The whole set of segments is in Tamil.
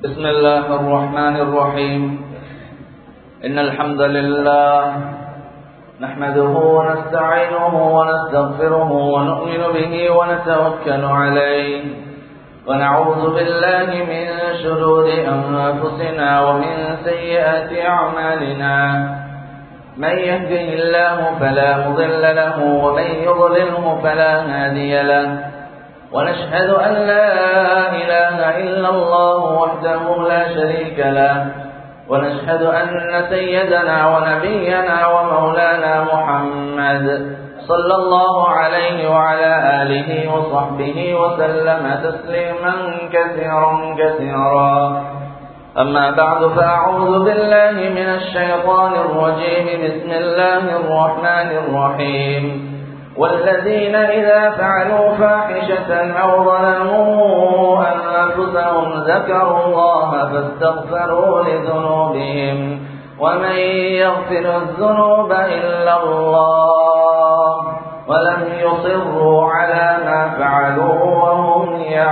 بسم الله الرحمن الرحيم إن الحمد لله نحمده ونستعينه ونستغفره ونؤمن به ونتوكل عليه ونعوذ بالله من شرور أنفسنا ومن سيئات أعمالنا من يهده الله فلا مضل له ومن يضلله فلا هادي له ونشهد أن لا إله إلا الله وحده لا شريك له ونشهد أن سيدنا ونبينا ومولانا محمد صلى الله عليه وعلى آله وصحبه وسلم تسليما كثيرا كثيرا أما بعد فأعوذ بالله من الشيطان الرجيم بسم الله الرحمن الرحيم والذين إذا فعلوا فاحشة أو ظلموا أنفسهم ذكروا الله فاستغفروا لذنوبهم ومن يغفر الذنوب إلا الله ولم يصروا على ما فعلوا وهم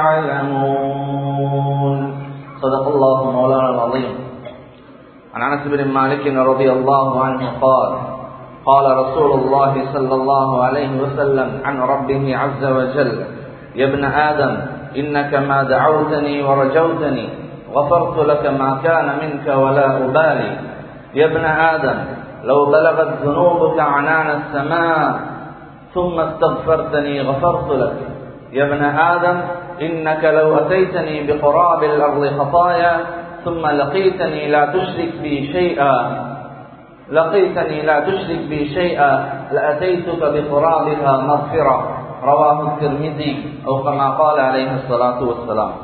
يعلمون صدق الله مولانا العظيم عن انس بن مالك رضي الله عنه قال قال رسول الله صلى الله عليه وسلم عن ربه عز وجل يا ابن آدم إنك ما دعوتني ورجوتني غفرت لك ما كان منك ولا أبالي يا ابن آدم لو بلغت ذنوبك عنان السماء ثم استغفرتني غفرت لك يا ابن آدم إنك لو أتيتني بقراب الأرض خطايا ثم لقيتني لا تشرك بي شيئا لقيتني لا تشرك بي شيئا لأتيتك بقرابها مغفرة رواه الترمذي أو كما قال عليه الصلاة والسلام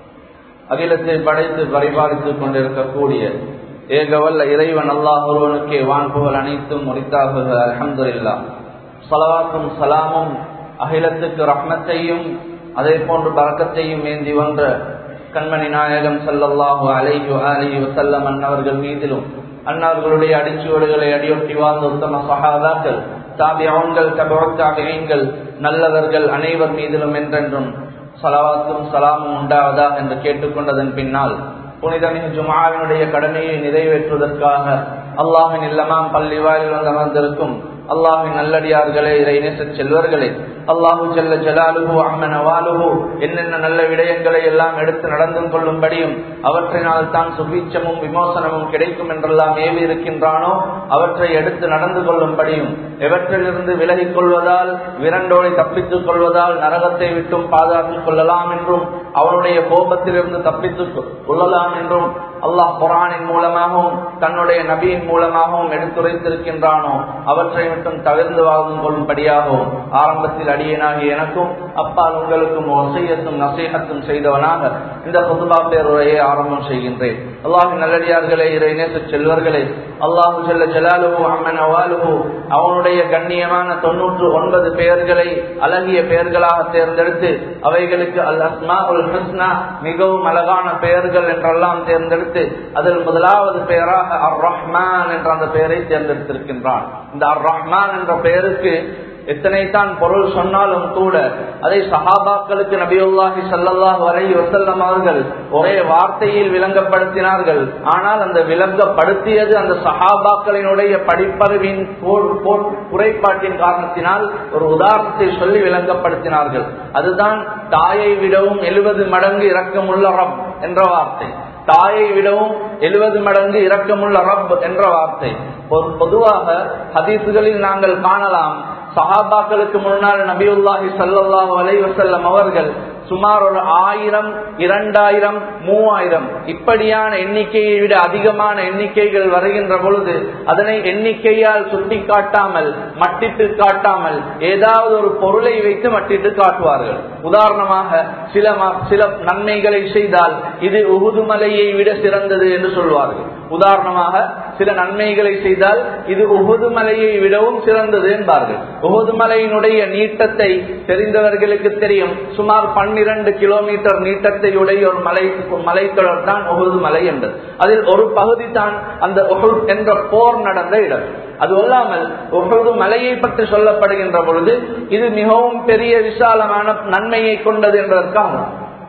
அகிலத்தை படைத்து பரிபாலித்துக் கொண்டிருக்கக்கூடிய ஏகவல்ல இறைவன் அல்லாஹ் ஒருவனுக்கே வான்புகள் அனைத்தும் முடித்தாகுக அலமதுல்லா சலவாத்தும் சலாமும் அகிலத்துக்கு ரஹ்மத்தையும் அதே போன்று பறக்கத்தையும் ஏந்தி வந்த கண்மணி நாயகம் சல்லல்லாஹு அலைஹு அலி வசல்லம் அன்னவர்கள் மீதிலும் அன்னார்களுடைய அடிச்சுவடுகளை அடியொட்டி வாழ்ந்த உத்தம சகாதாக்கள் தாபியங்கள் தபத்தாபியங்கள் நல்லவர்கள் அனைவர் மீதிலும் என்றென்றும் சலவாத்தும் சலாமும் உண்டாவதா என்று கேட்டுக்கொண்டதன் பின்னால் புனிதமிகு ஜுமாவினுடைய கடமையை நிறைவேற்றுவதற்காக அல்லாஹின் இல்லமாம் பள்ளி வாயில் வந்து அமர்ந்திருக்கும் அல்லாஹின் நல்லடியார்களே இதை நேச செல்வர்களே அல்லாஹு ஜல்ல ஜலாலுஹு அம்மன் அவாலுஹு என்னென்ன நல்ல விடயங்களை எல்லாம் எடுத்து நடந்து கொள்ளும்படியும் அவற்றினால் தான் சுபீட்சமும் விமோசனமும் கிடைக்கும் என்றெல்லாம் ஏவி இருக்கின்றானோ அவற்றை எடுத்து நடந்து கொள்ளும்படியும் எவற்றிலிருந்து விலகிக் கொள்வதால் விரண்டோலை தப்பித்துக் கொள்வதால் நரகத்தை விட்டும் பாதுகாத்துக் கொள்ளலாம் என்றும் அவனுடைய கோபத்திலிருந்து தப்பித்துக் கொள்ளலாம் என்றும் அல்லாஹ் குரானின் மூலமாகவும் தன்னுடைய நபியின் மூலமாகவும் எடுத்துரைத்திருக்கின்றானோ அவற்றை மட்டும் தவிர்ந்து வாழ்ந்து கொள்ளும்படியாகவும் ஆரம்பத்தில் அடியனாகி எனக்கும் அப்பால் உங்களுக்கும் ஒசையத்தும் நசீகத்தும் செய்தவனாக இந்த புதுபா பேருரையை ஆரம்பம் செய்கின்றேன் அல்லாஹின் நல்லடியார்களே இறை நேச செல்வர்களே அல்லாஹு செல்ல ஜலாலுஹு அம்மன் அவாலுஹு அவனுடைய கண்ணியமான தொன்னூற்று ஒன்பது பெயர்களை அழகிய பெயர்களாக தேர்ந்தெடுத்து அவைகளுக்கு அல் அஸ்மா உல் ஹிஸ்னா மிகவும் அழகான பெயர்கள் என்றெல்லாம் தேர்ந்தெடுத்து அதில் முதலாவது பெயராக அர் ரஹ்மான் என்ற அந்த பெயரை தேர்ந்தெடுத்திருக்கின்றான் இந்த அர் ரஹ்மான் என்ற பெயருக்கு எத்தனைத்தான் பொருள் சொன்னாலும் கூட அதை சஹாபாக்களுக்கு நபியுல்லாஹி சல்லாஹ் வரை வசல்லம் அவர்கள் ஒரே வார்த்தையில் விளங்கப்படுத்தினார்கள் ஆனால் அந்த விளங்கப்படுத்தியது அந்த சஹாபாக்களினுடைய படிப்பறிவின் குறைபாட்டின் காரணத்தினால் ஒரு உதாரணத்தை சொல்லி விளங்கப்படுத்தினார்கள் அதுதான் தாயை விடவும் எழுபது மடங்கு இரக்கமுள்ள ரப் என்ற வார்த்தை தாயை விடவும் எழுபது மடங்கு இரக்கமுள்ள ரப் என்ற வார்த்தை பொதுவாக ஹதீசுகளில் நாங்கள் காணலாம் சஹாபாக்களுக்கு முன்னால் நபியுல்லாஹி சல்லாஹூ அலைவசல்லம் அவர்கள் சுமார் ஒரு ஆயிரம் இரண்டாயிரம் மூவாயிரம் இப்படியான எண்ணிக்கையை விட அதிகமான எண்ணிக்கைகள் வருகின்ற பொழுது அதனை எண்ணிக்கையால் சுட்டி காட்டாமல் மட்டிட்டு காட்டாமல் ஏதாவது ஒரு பொருளை வைத்து மட்டிட்டு காட்டுவார்கள் உதாரணமாக சில சில நன்மைகளை செய்தால் இது உகுது மலையை விட சிறந்தது என்று சொல்வார்கள் உதாரணமாக சில நன்மைகளை செய்தால் இது உகுது மலையை விடவும் சிறந்தது என்பார்கள் உகுது மலையினுடைய நீட்டத்தை தெரிந்தவர்களுக்கு தெரியும் சுமார் பன்னிரண்டு கிலோமீட்டர் நீட்டத்தை உடைய ஒரு மலை மலைத்தொடர் தான் உகுது மலை என்றது அதில் ஒரு பகுதி தான் அந்த உகுத் என்ற போர் நடந்த இடம் அது அல்லாமல் ஒவ்வொரு மலையை பற்றி சொல்லப்படுகின்ற பொழுது இது மிகவும் பெரிய விசாலமான நன்மையை கொண்டது என்பதற்காக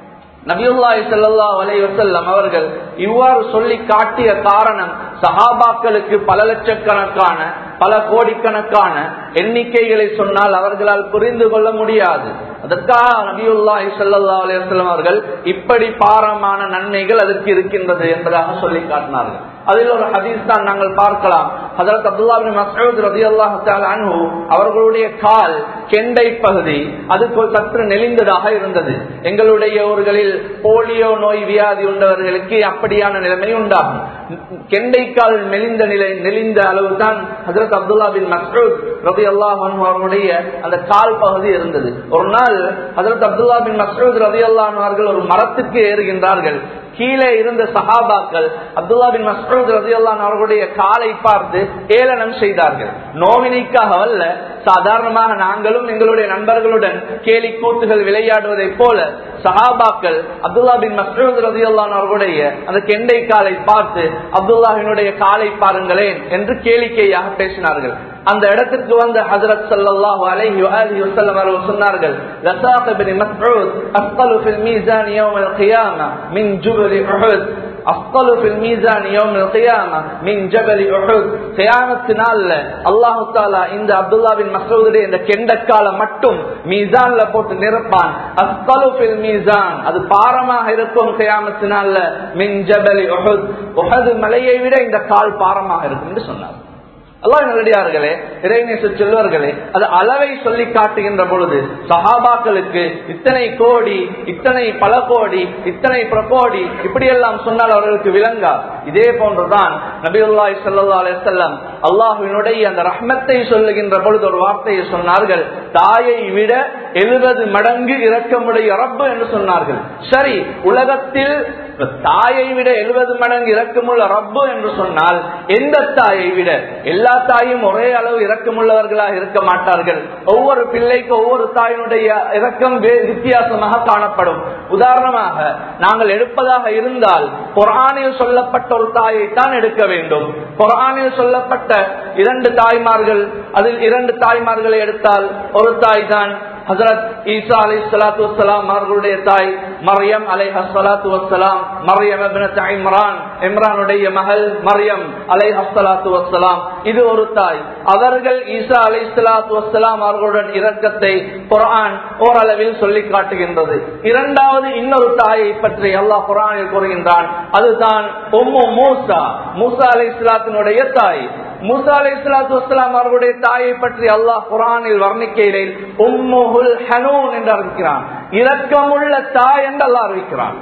நபியுல்லாஹி ஸல்லல்லாஹு அலைஹி வஸல்லம் அவர்கள் இவ்வாறு சொல்லி காட்டிய காரணம் சஹாபாக்களுக்கு பல லட்சக்கணக்கான பல கோடிக்கணக்கான எண்ணிக்கைகளை சொன்னால் அவர்களால் புரிந்து கொள்ள முடியாது அதற்காக நபியுல்லாஹி ஸல்லல்லாஹு அலைஹி வஸல்லம் அவர்கள் இப்படி பாரமான நன்மைகள் அதற்கு இருக்கின்றது என்பதாக சொல்லி காட்டினார்கள் அதில் ஒரு ஹதீஸ் தான் நாங்கள் பார்க்கலாம் ஹதரத் அப்துல்லா பின் மஸ்ஊத் ரலியல்லாஹு தஆலா அன்ஹு அவர்களுடைய கால் கெண்டை பகுதி அது சற்று நெளிந்ததாக இருந்தது எங்களுடைய ஊர்களில் போலியோ நோய் வியாதி உள்ளவர்களுக்கு அப்படியான நிலைமை உண்டாகும் கெண்டைக்கால் மெலிந்த நிலை நெளிந்த அளவு தான் ஹசரத் அப்துல்லா பின் மஸ்ரூத் ரபி அல்லாஹ் அவர்களுடைய அந்த கால் பகுதி இருந்தது ஒரு நாள் ஹசரத் அப்துல்லா பின் மஸ்ரூத் ரபி அல்லாஹ் அவர்கள் ஒரு மரத்துக்கு ஏறுகின்றார்கள் கீழே இருந்த சஹாபாக்கள் அப்துல்லா பின் மஸ்ரூத் ரதியுல்லான் அவர்களுடைய காலை பார்த்து ஏளனம் செய்தார்கள் நோவினைக்காக அல்ல சாதாரணமாக நாங்களும் எங்களுடைய நண்பர்களுடன் கேலி கூத்துகள் விளையாடுவதை போல சஹாபாக்கள் அப்துல்லா பின் மஸ்ரூத் ரதியுல்லான் அவர்களுடைய அந்த கெண்டை காலை பார்த்து அப்துல்லாஹினுடைய காலை பாருங்களேன் என்று கேளிக்கையாக பேசினார்கள் அந்த இடத்திற்கு வந்த ஹஜரத் ஸல்லல்லாஹு அலைஹி வஆலிஹி வஸல்லம் அவர்கள் சொன்னார்கள் லசாக் இப்னு மஸ்ஊத் அஸ்கலு ஃபில் மீசான் யௌம் அல் கியாமா மின் ஜுபல் உஹுத் அஸ்கலு ஃபில் மீசான் யௌம் அல் கியாமா மின் ஜபல் உஹுத் கியாமத் நாள்ல அல்லாஹ் தஆலா இந்த அப்துல்லாஹ் பின் மஸ்ஊதுடைய இந்த கெண்டக்கால மட்டும் மீசான்ல போட்டு நிரப்பான் அஸ்கலு ஃபில் மீசான் அது பாரமாக இருக்கும் கியாமத் நாள்ல மின் ஜபல் உஹுத் உஹது மலையை விட இந்த கால் பாரமாக இருக்கும் என்று சொன்னார் அல்லாஹ் நல்லடியார்களே இறைநேச செல்வர்களே அது அளவை சொல்லி காட்டுகின்ற பொழுது சஹாபாக்களுக்கு இத்தனை கோடி இத்தனை பல கோடி இத்தனை பிரகோடி இப்படி எல்லாம் சொன்னால் அவர்களுக்கு விளங்கா இதே போன்றுதான் நபியுல்லாய் சல்லா அலிசல்லாம் அல்லாஹுவினுடைய அந்த ரஹ்மத்தை சொல்லுகின்ற பொழுது ஒரு வார்த்தையை சொன்னார்கள் தாயை விட எழுபது மடங்கு இறக்கமுடைய ரப்பு என்று சொன்னார்கள் சரி உலகத்தில் தாயை விட எழுபது மடங்கு இறக்கமுள்ள ரப்பு என்று சொன்னால் எந்த தாயை விட எல்லா தாயும் ஒரே அளவு இறக்கமுள்ளவர்களாக இருக்க மாட்டார்கள் ஒவ்வொரு பிள்ளைக்கு ஒவ்வொரு தாயினுடைய இறக்கம் வித்தியாசமாக காணப்படும் உதாரணமாக நாங்கள் எடுப்பதாக இருந்தால் குரானில் சொல்லப்பட்ட ஒரு தாயை தான் எடுக்க வேண்டும் குரானில் சொல்லப்பட்ட இரண்டு தாய்மார்கள் அதில் இரண்டு தாய்மார்களை எடுத்தால் ஒரு தாய் தான் ஹசரத் ஈசா அலை சலாத்து வலாம் அவர்களுடைய தாய் மரியம் அலை ஹசலாத்து வசலாம் மரியம் இம்ரான் இம்ரானுடைய மகள் மரியம் அலை ஹசலாத்து வசலாம் இது ஒரு தாய் அவர்கள் ஈசா அலை சலாத்து வசலாம் அவர்களுடன் இரக்கத்தை குரான் ஓரளவில் சொல்லி காட்டுகின்றது இரண்டாவது இன்னொரு தாயை பற்றி அல்லாஹ் குரானில் கூறுகின்றான் அதுதான் ஒம்மு மூசா மூசா அலை இஸ்லாத்தினுடைய தாய் மூசா அலை இஸ்லாத்து வஸ்லாம் அவர்களுடைய தாயை பற்றி அல்லாஹ் குரானில் வர்ணிக்கையிலே உம்முஹுல் ஹனூன் என்று அறிவிக்கிறான் இரக்கமுள்ள தாய் என்று அல்லாஹ் அறிவிக்கிறான்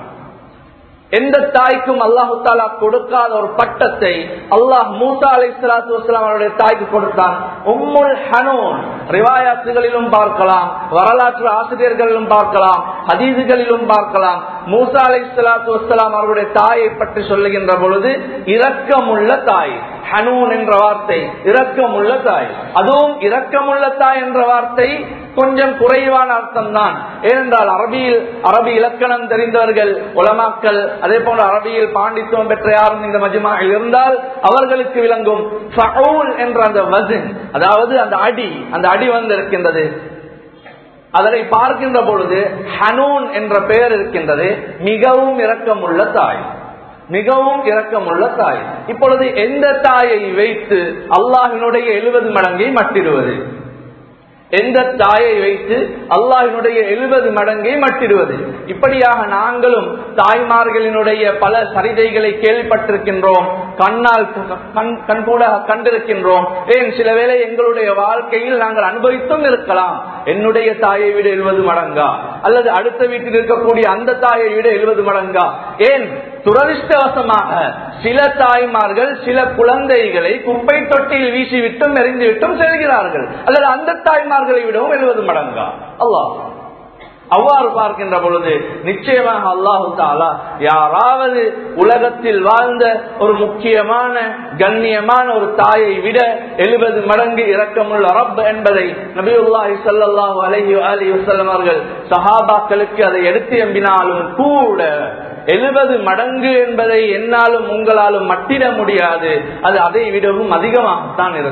எந்த தாய்க்கும் அல்லாஹு தாலா கொடுக்காத ஒரு பட்டத்தை அல்லாஹ் மூசா அலை சலாத்து வஸ்லாம் அவருடைய தாய்க்கு கொடுத்தான் உம்முல் ஹனூன் ரிவாயாத்துகளிலும் பார்க்கலாம் வரலாற்று ஆசிரியர்களிலும் பார்க்கலாம் ஹதீதுகளிலும் பார்க்கலாம் மூசா அலை சலாத்து வஸ்லாம் அவருடைய தாயை பற்றி சொல்லுகின்ற பொழுது இரக்கமுள்ள தாய் ஹனூன் என்ற வார்த்தை இரக்கமுள்ள தாய் அதுவும் இரக்கமுள்ள தாய் என்ற வார்த்தை கொஞ்சம் குறைவான அர்த்தம் தான் ஏனென்றால் அரபியில் அரபி இலக்கணம் தெரிந்தவர்கள் உலமாக்கல் அதே போன்ற அரபியில் பாண்டித்துவம் பெற்ற யாரும் இந்த மஜ்மாவில் இருந்தால் அவர்களுக்கு விளங்கும் என்ற அந்த வசின் அதாவது அந்த அடி அந்த அடி வந்து இருக்கின்றது அதனை பார்க்கின்ற பொழுது ஹனூன் என்ற பெயர் இருக்கின்றது மிகவும் இரக்கமுள்ள தாய் மிகவும் இரக்கமுள்ள தாய் இப்பொழுது எந்த தாயை வைத்து அல்லாஹினுடைய எழுபது மடங்கை மட்டிடுவது எந்த தாயை வைத்து அல்லாஹினுடைய எழுபது மடங்கை மட்டிடுவது இப்படியாக நாங்களும் தாய்மார்களினுடைய பல சரிதைகளை கேள்விப்பட்டிருக்கின்றோம் கண்ணால் கண்கூட கண்டிருக்கின்றோம் ஏன் சில வேளை எங்களுடைய வாழ்க்கையில் நாங்கள் அனுபவித்தும் இருக்கலாம் என்னுடைய தாயை விட எழுபது மடங்கா அல்லது அடுத்த வீட்டில் இருக்கக்கூடிய அந்த தாயை விட எழுபது மடங்கா ஏன் துரதிருஷ்டவசமாக சில தாய்மார்கள் சில குழந்தைகளை குப்பை தொட்டியில் வீசிவிட்டும் எறிந்துவிட்டும் செல்கிறார்கள் அல்லது அந்த தாய்மார்களை விடவும் எழுபது மடங்கா அல்லாஹ் அவ்வாறு பார்க்கின்ற பொழுது நிச்சயமாக அல்லாஹு தாலா யாராவது உலகத்தில் வாழ்ந்த ஒரு முக்கியமான கண்ணியமான ஒரு தாயை விட எழுபது மடங்கு இரக்கமுள்ள ரப் என்பதை நபியுல்லாஹி சல்லாஹூ அலஹி அலி வசல்லம் அவர்கள் சஹாபாக்களுக்கு அதை எடுத்து எம்பினாலும் கூட எழுபது மடங்கு என்பதை என்னாலும் உங்களாலும் மட்டிட முடியாது அது அதை விடவும் அதிகமாகத்தான் இருக்கும்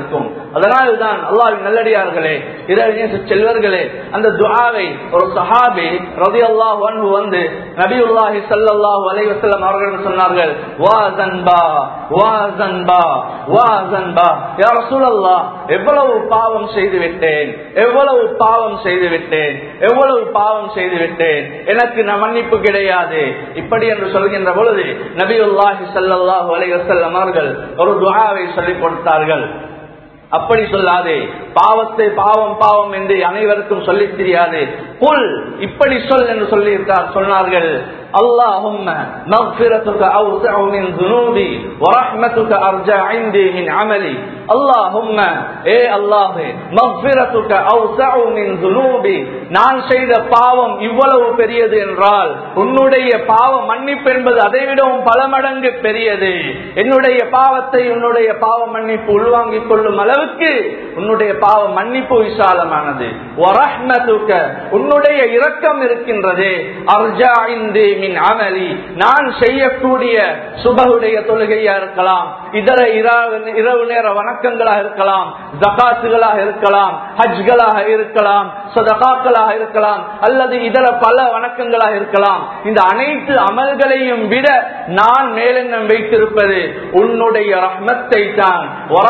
அதனால்தான் அல்லாவின் நல்லடியார்களே இறைவனேச செல்வர்களே அந்த துஆவை ஒரு சஹாபி ரதி அல்லாஹ் வந்து நபியுல்லாஹி ஸல்லல்லாஹு அலைஹி வஸல்லம் அவர்கள் சொன்னார்கள் வா ஜன்பா வா ஜன்பா வா ஜன்பா யா ரசூலல்லாஹ் எவ்வளவு பாவம் செய்து விட்டேன் எவ்வளவு பாவம் செய்து விட்டேன் எவ்வளவு பாவம் செய்து விட்டேன் எனக்கு நான் மன்னிப்பு கிடையாது இப்படி என்று சொல்கின்ற பொழுது நபியுல்லாஹி ஸல்லல்லாஹு அலைஹி வஸல்லம் அவர்கள் ஒரு துஆவை சொல்லிக் கொடுத்தார்கள் அப்படி சொல்லாதே பாவத்தை பாவம் பாவம் என்று அனைவருக்கும் சொல்லி தெரியாது புல் இப்படி சொல் என்று சொல்லி சொன்னார்கள் اللهم مغفرتك أوسع من ذنوبي ورحمتك أرجى عندي من عملي اللهم ஏ அல்லாஹே மக்ஃபிரத்துக أوسع من ذنوبي நான் செய்த பாவம் இவ்வளவு பெரியது என்றால் உன்னுடைய பாவ மன்னிப்பு என்பது அதைவிடவும் பல மடங்கு பெரியது என்னுடைய பாவத்தை உன்னுடைய பாவ மன்னிப்பு உள்வாங்கிக் கொள்ளும் அளவுக்கு உன்னுடைய பாவ மன்னிப்பு விசாலமானது உன்னுடைய இரக்கம் இருக்கின்றதே அர்ஜா இந்தே மின் அமலி நான் செய்யக்கூடிய சுபகுடைய தொழுகையா இருக்கலாம் இதர இரவு நேர வணக்கங்களாக இருக்கலாம் ஜகாத்துகளாக இருக்கலாம் ஹஜ்களாக இருக்கலாம் சதகாக்களாக இருக்கலாம் அல்லது இதர பல வணக்கங்களாக இருக்கலாம் இந்த அனைத்து அமல்களையும் விட நான் மேலெண்ணம் வைத்திருப்பது உன்னுடைய ரஹ்மத்தை தான்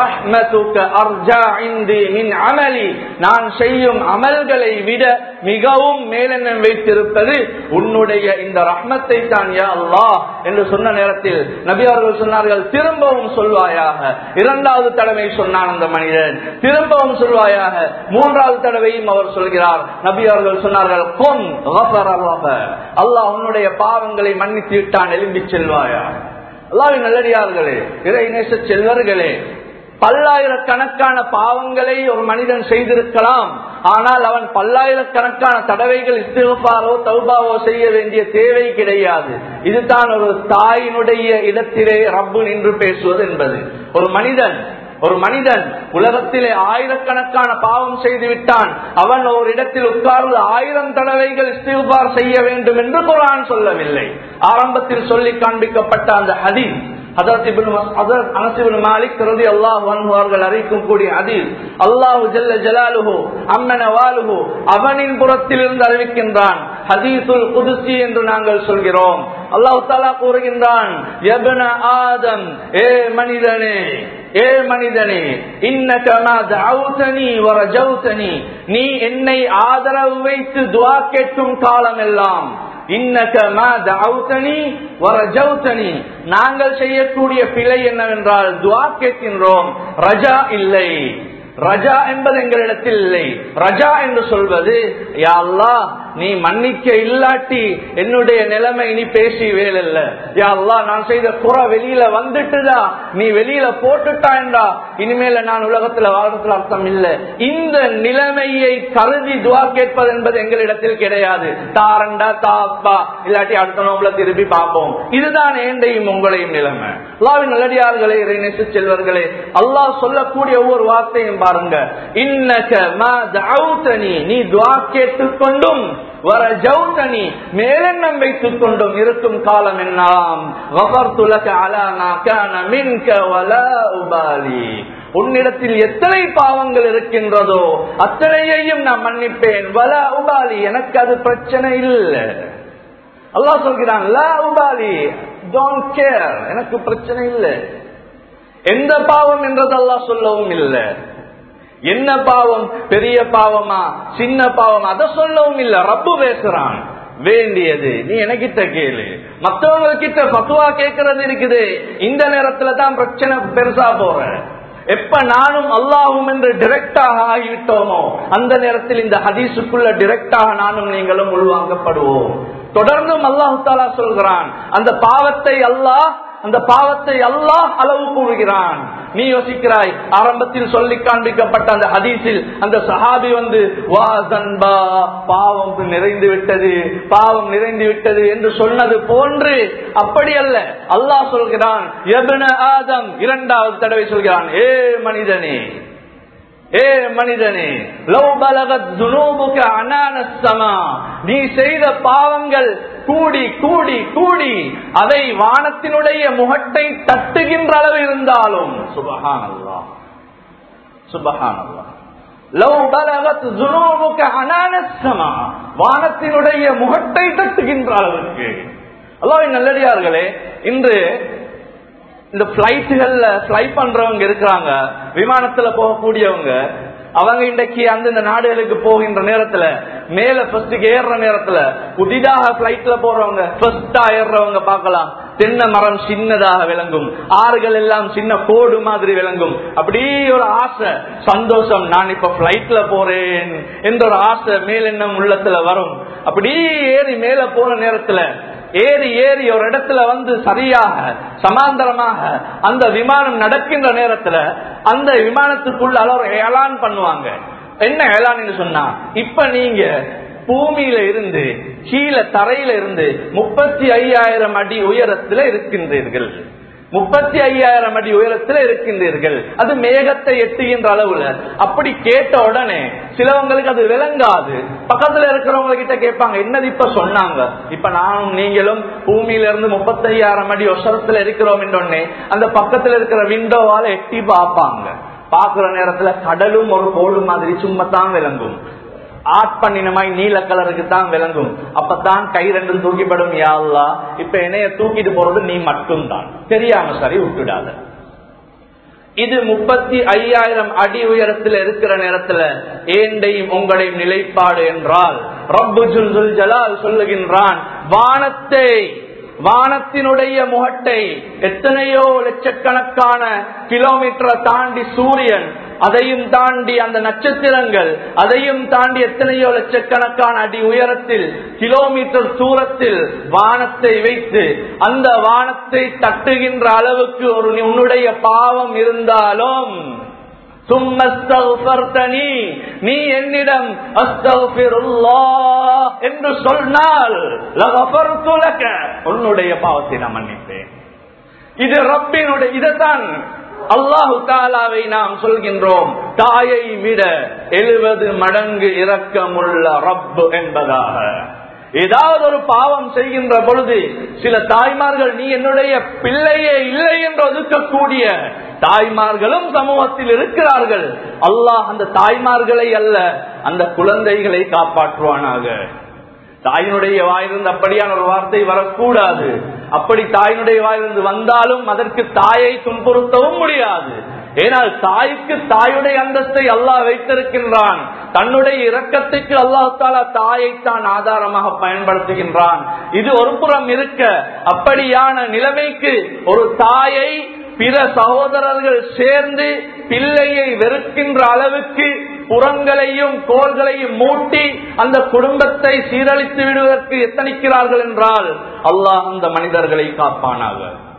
அமலி நான் செய்யும் அமல்களை விட மிகவும் மேலெண்ணம் வைத்திருப்பது உன்னுடைய இந்த ரஹ்மத்தை தான் யா அல்லாஹ் என்று சொன்ன நேரத்தில் நபி அவர்கள் சொன்னார்கள் திரும்பவும் சொல்வாயாக இரண்டாவது தடவை சொன்னான் அந்த மனிதன் திரும்பவும் சொல்வாயாக மூன்றாவது தடவையும் அவர் சொல்கிறார் நபி அவர்கள் சொன்னார்கள் கொன் அல்லாஹ் உன்னுடைய பாவங்களை மன்னித்து விட்டான் எழும்பி செல்வாயா அல்லாவின் நல்லடியார்களே இறை நேச செல்வர்களே பல்லாயிரக்கணக்கான பாவங்களை ஒரு மனிதன் செய்திருக்கலாம் ஆனால் அவன் பல்லாயிரக்கணக்கான தடவைகள் இஸ்திகாரோ தௌபாவோ செய்ய வேண்டிய தேவை கிடையாது இதுதான் ஒரு தாயினுடைய இடத்திலே ரப்பு நின்று பேசுவது என்பது ஒரு மனிதன் ஒரு மனிதன் உலகத்திலே ஆயிரக்கணக்கான பாவம் செய்து விட்டான் அவன் ஒரு இடத்தில் உட்கார்ந்து ஆயிரம் தடவைகள் இஸ்திகார் செய்ய வேண்டும் என்று குரான் சொல்லவில்லை ஆரம்பத்தில் சொல்லி காண்பிக்கப்பட்ட அந்த ஹதீஸ் அறிவிக்கும் கூடிய அதில் அல்லாஹு ஜல்ல ஜலாலுஹு அம்மன வாலுஹு அவனின் புறத்திலிருந்து அறிவிக்கின்றான் ஹதீசுல் குதுசி என்று நாங்கள் சொல்கிறோம் அல்லாஹு தாலா கூறுகின்றான் ஆதம் ஏ மனிதனே ஏ மனிதனே இன்னகமா தஅவுதனி வரஜௌதனி நீ என்னை ஆதரவு வைத்து துஆ கேட்கும் காலம் எல்லாம் நாங்கள் செய்யக்கூடிய பிழை என்னவென்றால் துவா கேட்கின்றோம் ரஜா இல்லை ரஜா என்பது எங்களிடத்தில் இல்லை ரஜா என்று சொல்வது யா அல்லா நீ மன்னிக்க இல்லாட்டி என்னுடைய நிலைமை நீ பேசி வேலல்ல யா அல்லா நான் செய்த குறை வெளியில வந்துட்டுதா நீ வெளியில போட்டுட்டாண்டா இனிமேல நான் உலகத்துல வாழ்றதுல அர்த்தம் இல்ல இந்த நிலைமையை கருதி துவா கேட்பது என்பது எங்களிடத்தில் கிடையாது தாரண்டா தாப்பா இல்லாட்டி அடுத்த நோம்புல திருப்பி பார்ப்போம் இதுதான் ஏண்டையும் உங்களையும் நிலைமை அல்லாவின் நல்லடியார்களே இறைநேச செல்வர்களே அல்லாஹ் சொல்லக்கூடிய ஒவ்வொரு வார்த்தையும் பாருங்க இன்னக நீ துவா கேட்டுக்கொண்டும் வர ஜவுதனி மேலெண்ணம் வைத்துக் கொண்டும் இருக்கும் காலம் என்னாம் உன்னிடத்தில் எத்தனை பாவங்கள் இருக்கின்றதோ அத்தனையையும் நான் மன்னிப்பேன் வல உபாலி எனக்கு அது பிரச்சனை இல்லை அல்லா சொல்கிறான் லா உபாலி டோன்ட் கேர் எனக்கு பிரச்சனை இல்லை எந்த பாவம் என்றது அல்லா சொல்லவும் இல்லை என்ன பாவம் பெரிய பாவமா சின்ன பாவம் அதை சொல்லவும் இல்ல ரப்பு பேசுறான் வேண்டியது நீ எனக்கிட்ட கேளு மற்றவங்க கிட்ட பத்துவா கேட்கறது இருக்குது இந்த நேரத்துல தான் பிரச்சனை பெருசா போற எப்ப நானும் அல்லாஹும் என்று டிரெக்டாக ஆகிவிட்டோமோ அந்த நேரத்தில் இந்த ஹதீஸுக்குள்ள டிரெக்டாக நானும் நீங்களும் உள்வாங்கப்படுவோம் தொடர்ந்தும் அல்லாஹு தாலா சொல்கிறான் அந்த பாவத்தை அல்லாஹ் அந்த பாவத்தை அல்லாஹ் அளவு கூறுகிறான் நீ யோசிக்கிறாய் ஆரம்பத்தில் சொல்லி காண்பிக்கப்பட்ட அந்த ஹதீஸில் அந்த சஹாபி வந்து வா தன்பா பாவம் நிறைந்து விட்டது பாவம் நிறைந்து விட்டது என்று சொன்னது போன்று அப்படி அல்ல அல்லாஹ் சொல்கிறான் எபன ஆதம் இரண்டாவது தடவை சொல்கிறான் ஏ மனிதனே ஏ மனிதனே லவ் பலகத் துனூபுக அனானஸ்ஸமா நீ செய்த பாவங்கள் கூடி கூடி கூடி அதை வானத்தினுடைய முகட்டை தட்டுகின்ற அளவு இருந்தாலும் சுபஹான் அல்லா சுபஹானல்லாஹ் லவ் பலகத் ذنوبك عنان السماء வானத்தினுடைய முகட்டை தட்டுகின்ற அளவுக்கு அல்லாஹ்வின் நல்லடியார்களே இன்று இந்த பிளைட்டுகள்ல பிளை பண்றவங்க இருக்கிறாங்க விமானத்துல போகக்கூடியவங்க அவங்க இன்றைக்கு அந்தந்த நாடுகளுக்கு போகின்ற நேரத்துல மேல ஃபர்ஸ்டுக்கு ஏறுற நேரத்துல புதிதாக பிளைட்ல போறவங்க ஃபர்ஸ்டா ஏறுறவங்க பார்க்கலாம் தென்னை மரம் சின்னதாக விளங்கும் ஆறுகள் எல்லாம் சின்ன கோடு மாதிரி விளங்கும் அப்படி ஒரு ஆசை சந்தோஷம் நான் இப்ப பிளைட்ல போறேன் என்ற ஒரு ஆசை மேலெண்ணம் உள்ளத்துல வரும் அப்படி ஏறி மேல போற நேரத்துல ஏறி ஏறி ஒரு இடத்துல வந்து சரியாக சமாந்தரமாக அந்த விமானம் நடக்கின்ற நேரத்துல அந்த விமானத்துக்குள்ள அளவு ஏலான் பண்ணுவாங்க என்ன ஏலான்னு சொன்னா இப்ப நீங்க பூமியில இருந்து கீழே தரையில இருந்து முப்பத்தி ஐயாயிரம் அடி உயரத்துல இருக்கின்றீர்கள் முப்பத்தி ஐயாயிரம் அடி உயரத்துல இருக்கின்றீர்கள் அது மேகத்தை எட்டுகின்ற அளவுல அப்படி கேட்ட உடனே சிலவங்களுக்கு அது விளங்காது பக்கத்துல இருக்கிறவங்க கிட்ட கேட்பாங்க என்னது இப்ப சொன்னாங்க இப்ப நானும் நீங்களும் பூமியில இருந்து முப்பத்தி ஐயாயிரம் அடி ஒசரத்துல இருக்கிறோம் என்றொன்னே அந்த பக்கத்துல இருக்கிற விண்டோவால எட்டி பார்ப்பாங்க பாக்குற நேரத்துல கடலும் ஒரு கோடு மாதிரி சும்மத்தான் விளங்கும் ஆட் பண்ணினமாய் நீல கலருக்கு தான் விளங்கும் அப்பதான் கை ரெண்டும் தூக்கிப்படும் யாழ்லா இப்ப என்னைய தூக்கிட்டு போறது நீ மட்டும்தான் தெரியாம சரி விட்டுடாத இது முப்பத்தி ஐயாயிரம் அடி உயரத்தில் இருக்கிற நேரத்துல ஏண்டையும் உங்களையும் நிலைப்பாடு என்றால் ரப்பு ஜுல் ஜலால் சொல்லுகின்றான் வானத்தை வானத்தினுடைய முகட்டை எத்தனையோ லட்சக்கணக்கான கிலோமீட்டரை தாண்டி சூரியன் அதையும் தாண்டி அந்த நட்சத்திரங்கள் அதையும் தாண்டி எத்தனையோ லட்சக்கணக்கான அடி உயரத்தில் கிலோமீட்டர் தூரத்தில் வானத்தை வைத்து அந்த வானத்தை தட்டுகின்ற அளவுக்கு ஒரு உன்னுடைய பாவம் இருந்தாலும் நீ என்னிடம் என்று சொன்னால் உன்னுடைய பாவத்தை நான் மன்னிப்பேன் இது ரப்பினுடைய இதைத்தான் அல்லாஹு தாலாவை நாம் சொல்கின்றோம் தாயை விட எழுபது மடங்கு இரக்கமுள்ள ரப்பு என்பதாக ஏதாவது ஒரு பாவம் செய்கின்ற பொழுது சில தாய்மார்கள் நீ என்னுடைய பிள்ளையே இல்லை என்று ஒதுக்கக்கூடிய தாய்மார்களும் சமூகத்தில் இருக்கிறார்கள் அல்லாஹ் அந்த தாய்மார்களை அல்ல அந்த குழந்தைகளை காப்பாற்றுவானாக தாயினுடைய வாயிலிருந்து அப்படியான ஒரு வார்த்தை வரக்கூடாது அப்படி தாயினுடைய வாயிலிருந்து வந்தாலும் அதற்கு தாயை துன்புறுத்தவும் முடியாது ஏனால் தாய்க்கு தாயுடைய அந்தஸ்தை அல்லாஹ் வைத்திருக்கின்றான் தன்னுடைய இரக்கத்துக்கு அல்லாஹால தாயை தான் ஆதாரமாக பயன்படுத்துகின்றான் இது ஒரு புறம் இருக்க அப்படியான நிலைமைக்கு ஒரு தாயை பிற சகோதரர்கள் சேர்ந்து பிள்ளையை வெறுக்கின்ற அளவுக்கு புறங்களையும் கோள்களையும் மூட்டி அந்த குடும்பத்தை சீரழித்து விடுவதற்கு எத்தனிக்கிறார்கள் என்றால் அல்லாஹ் அந்த மனிதர்களை காப்பானாக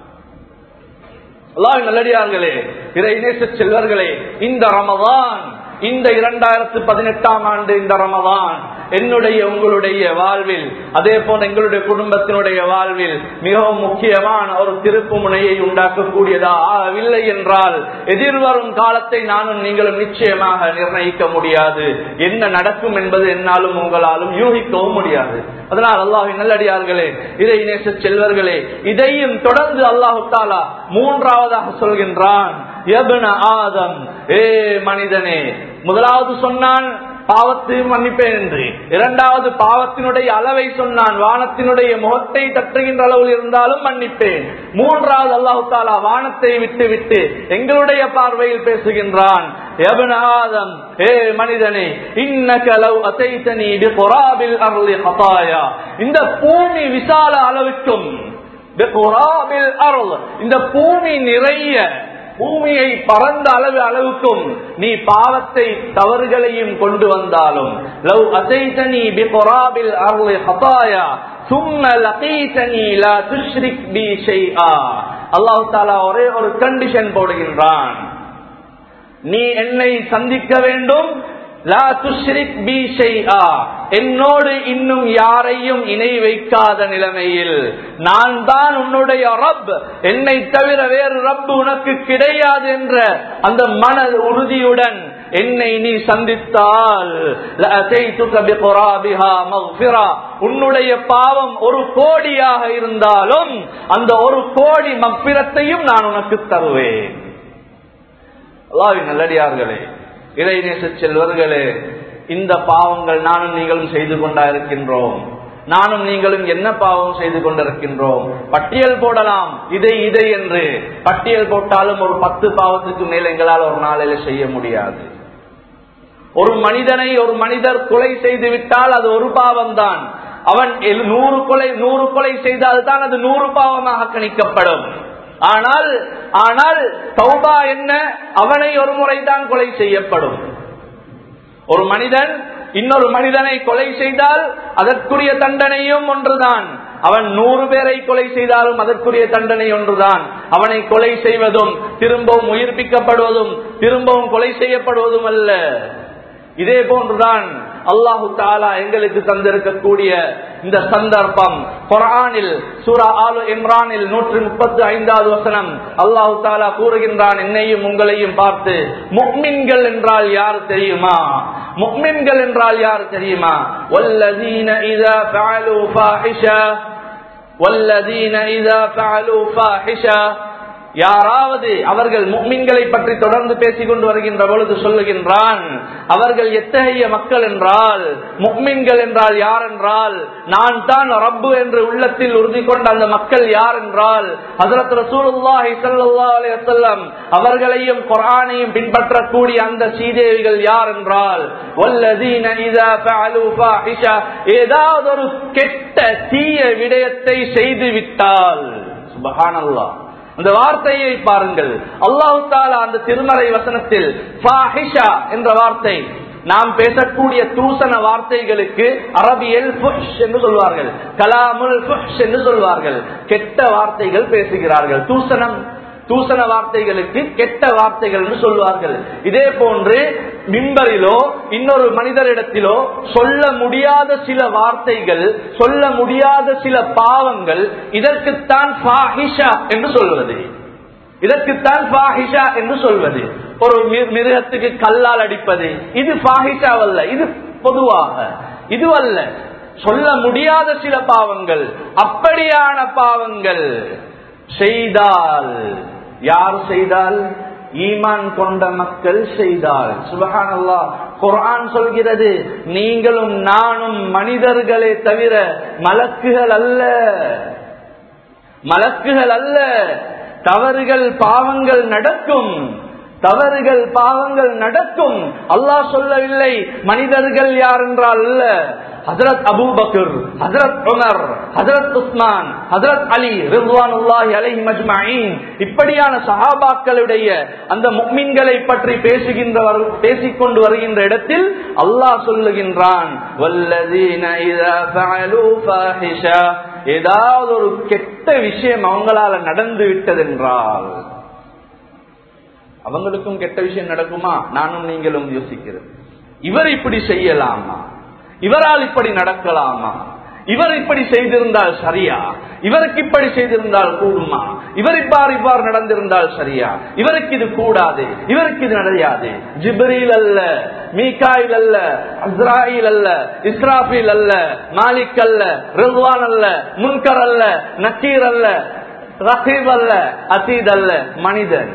அல்லாஹ் நல்லடியார்களே பிற இணைச செல்வர்களே இந்த ரமதான் இந்த இரண்டாயிரத்து பதினெட்டாம் ஆண்டு இந்த ரமதான் என்னுடைய உங்களுடைய வாழ்வில் அதே போல எங்களுடைய குடும்பத்தினுடைய வாழ்வில் மிகவும் முக்கியமான ஒரு திருப்பு முனையை உண்டாக்கக்கூடியதா ஆகவில்லை என்றால் எதிர்வரும் காலத்தை நானும் நீங்களும் நிச்சயமாக நிர்ணயிக்க முடியாது என்ன நடக்கும் என்பது என்னாலும் உங்களாலும் யூகிக்கவும் முடியாது அதனால் அல்லாஹின் நல்லடியார்களே இதை நேச செல்வர்களே இதையும் தொடர்ந்து அல்லாஹு தாலா மூன்றாவதாக சொல்கின்றான் ஆதம் ஏ மனிதனே முதலாவது சொன்னான் பாவத்தை மன்னிப்பேன் என்று இரண்டாவது பாவத்தினுடைய அளவை சொன்னான் வானத்தினுடைய முகத்தை தட்டுகின்ற அளவில் இருந்தாலும் மன்னிப்பேன் மூன்றாவது அல்லாஹு தாலா வானத்தை விட்டு விட்டு எங்களுடைய பார்வையில் பேசுகின்றான் ஆதம் ஏ மனிதனே இன்னகலவ் அசைத்தனி பிகுராபில் அருளி ஹதாயா இந்த பூமி விசால அளவுக்கும் பிகுராபில் அருள் இந்த பூமி நிறைய பூமியை பறந்த அளவு அளவுக்கும் நீ பாவத்தை தவறுகளையும் கொண்டு வந்தாலும் லவ் அசைத்தனி பிகுராபில் அருளி ஹதாயா சும்ம லகீதனி லா துஷ்ரிக் பி ஷைஆ அல்லாஹ் தஆலா ஒரே ஒரு கண்டிஷன் போடுகின்றான் நீ என்னை சந்திக்க வேண்டும் லா துஷ்ரிக் பி ஷைஆ என்னோடு இன்னும் யாரையும் இணை வைக்காத நிலைமையில் நான் தான் உன்னுடைய ரப் என்னை தவிர வேறு ரப் உனக்கு கிடையாது என்ற அந்த மன உறுதியுடன் என்னை நீ சந்தித்தால் உன்னுடைய பாவம் ஒரு கோடியாக இருந்தாலும் அந்த ஒரு கோடி மப்பிரத்தையும் நான் உனக்கு தருவேன் நல்லடியார்களே இறைநேச செல்வர்களே இந்த பாவங்கள் நானும் நீங்களும் செய்து கொண்டா இருக்கின்றோம் நானும் நீங்களும் என்ன பாவம் செய்து கொண்டிருக்கின்றோம் பட்டியல் போடலாம் இதை இதை என்று பட்டியல் போட்டாலும் ஒரு பத்து பாவத்துக்கு மேல் எங்களால் ஒரு நாளில செய்ய முடியாது ஒரு மனிதனை ஒரு மனிதர் கொலை செய்து விட்டால் அது ஒரு பாவம் தான் அவன் நூறு கொலை நூறு கொலை செய்தால் தான் அது நூறு பாவமாக கணிக்கப்படும் ஆனால் ஆனால் தௌபா என்ன அவனை ஒரு முறைதான் கொலை செய்யப்படும் ஒரு மனிதன் இன்னொரு மனிதனை கொலை செய்தால் அதற்குரிய தண்டனையும் ஒன்றுதான் அவன் நூறு பேரை கொலை செய்தாலும் அதற்குரிய தண்டனை ஒன்றுதான் அவனை கொலை செய்வதும் திரும்பவும் உயிர்ப்பிக்கப்படுவதும் திரும்பவும் கொலை செய்யப்படுவதும் அல்ல இதே போன்றுதான் அல்லாஹு தாலா எங்களுக்கு தந்திருக்கக்கூடிய இந்த சந்தர்ப்பம் குரானில் சூரா ஆலு இம்ரானில் நூற்றி முப்பத்தி ஐந்தாவது வசனம் அல்லாஹு தாலா கூறுகின்றான் என்னையும் உங்களையும் பார்த்து முக்மின்கள் என்றால் யார் தெரியுமா முக்மின்கள் என்றால் யார் தெரியுமா வல்லதீன இதா ஃபஅலு ஃபாஹிஷா வல்லதீன இதா ஃபஅலு ஃபாஹிஷா யாராவது அவர்கள் முக்மின்களை பற்றி தொடர்ந்து பேசிக் கொண்டு வருகின்ற பொழுது சொல்லுகின்றான் அவர்கள் எத்தகைய மக்கள் என்றால் முக்மின்கள் என்றால் யார் என்றால் நான் தான் ரப்பு என்று உள்ளத்தில் உறுதி கொண்ட அந்த மக்கள் யார் என்றால் ஹசரத் ரசூலுல்லாஹி ஸல்லல்லாஹு அலைஹி வஸல்லம் அவர்களையும் குர்ஆனையும் பின்பற்றக்கூடிய அந்த சீதேவிகள் யார் என்றால் வல்லதீன இதா ஃபஅலு ஃபாஹிஷா ஏதாவது ஒரு கெட்ட தீய விடயத்தை செய்து விட்டால் சுபஹானல்லாஹ் அந்த வார்த்தையை பாருங்கள் அல்லாஹு தாலா அந்த திருமறை வசனத்தில் ஃபாஹிஷா என்ற வார்த்தை நாம் பேசக்கூடிய தூசண வார்த்தைகளுக்கு அரபியல் புஷ் என்று சொல்வார்கள் கலாமுல் புஷ் என்று சொல்வார்கள் கெட்ட வார்த்தைகள் பேசுகிறார்கள் தூசணம் தூசண வார்த்தைகளுக்கு கெட்ட வார்த்தைகள் என்று சொல்வார்கள் இதே போன்று மிம்பரிலோ இன்னொரு மனிதரிடத்திலோ சொல்ல முடியாத சில வார்த்தைகள் சொல்ல முடியாத சில பாவங்கள் இதற்குத்தான் ஃபாஹிஷா என்று சொல்வது இதற்குத்தான் ஃபாஹிஷா என்று சொல்வது ஒரு மிருகத்துக்கு கல்லால் அடிப்பது இது ஃபாஹிஷாவல்ல இது பொதுவாக இது அல்ல சொல்ல முடியாத சில பாவங்கள் அப்படியான பாவங்கள் செய்தால் யார் செய்தால் ஈமான் கொண்ட மக்கள் செய்தால் சுபஹான் அல்லா குரான் சொல்கிறது நீங்களும் நானும் மனிதர்களே தவிர மலக்குகள் அல்ல மலக்குகள் அல்ல தவறுகள் பாவங்கள் நடக்கும் தவறுகள் பாவங்கள் நடக்கும் அல்லாஹ் சொல்லவில்லை மனிதர்கள் யார் என்றால் அல்ல ஹசரத் அபு பக்கர் ஹசரத் உமர் ஹசரத் உஸ்மான் ஹசரத் அலி ரிவ்வானுல்லாஹி அலைஹி மஜ்மஈன் இப்படியான சஹாபாக்களுடைய அந்த முக்மின்களை பற்றி பேசுகின்ற பேசிக்கொண்டு வருகின்ற இடத்தில் அல்லாஹ் சொல்லுகின்றான் வல்லதீன இதா ஃபஅலு ஃபாஹிஷா ஏதாவது ஒரு கெட்ட விஷயம் அவங்களால நடந்து விட்டதென்றால் அவங்களுக்கும் கெட்ட விஷயம் நடக்குமா நானும் நீங்களும் யோசிக்கிறோம் இவர் இப்படி செய்யலாமா இவரால் இப்படி நடக்கலாமா இவர் இப்படி செய்திருந்தால் சரியா இவருக்கு இப்படி செய்திருந்தால் கூடுமா இவர் இவ்வாறு இவ்வாறு நடந்திருந்தால் சரியா இவருக்கு இது கூடாது இவருக்கு இது நடயாது ஜிப்ரீல் அல்ல மீகாயில் அல்ல அஸ்ராயில் அல்ல இஸ்ராஃபில் அல்ல மாலிக் அல்ல ரில்வான் அல்ல முன்கர் அல்ல நக்கீர் அல்ல ரஹீப் அல்ல அசீத் அல்ல மனிதன்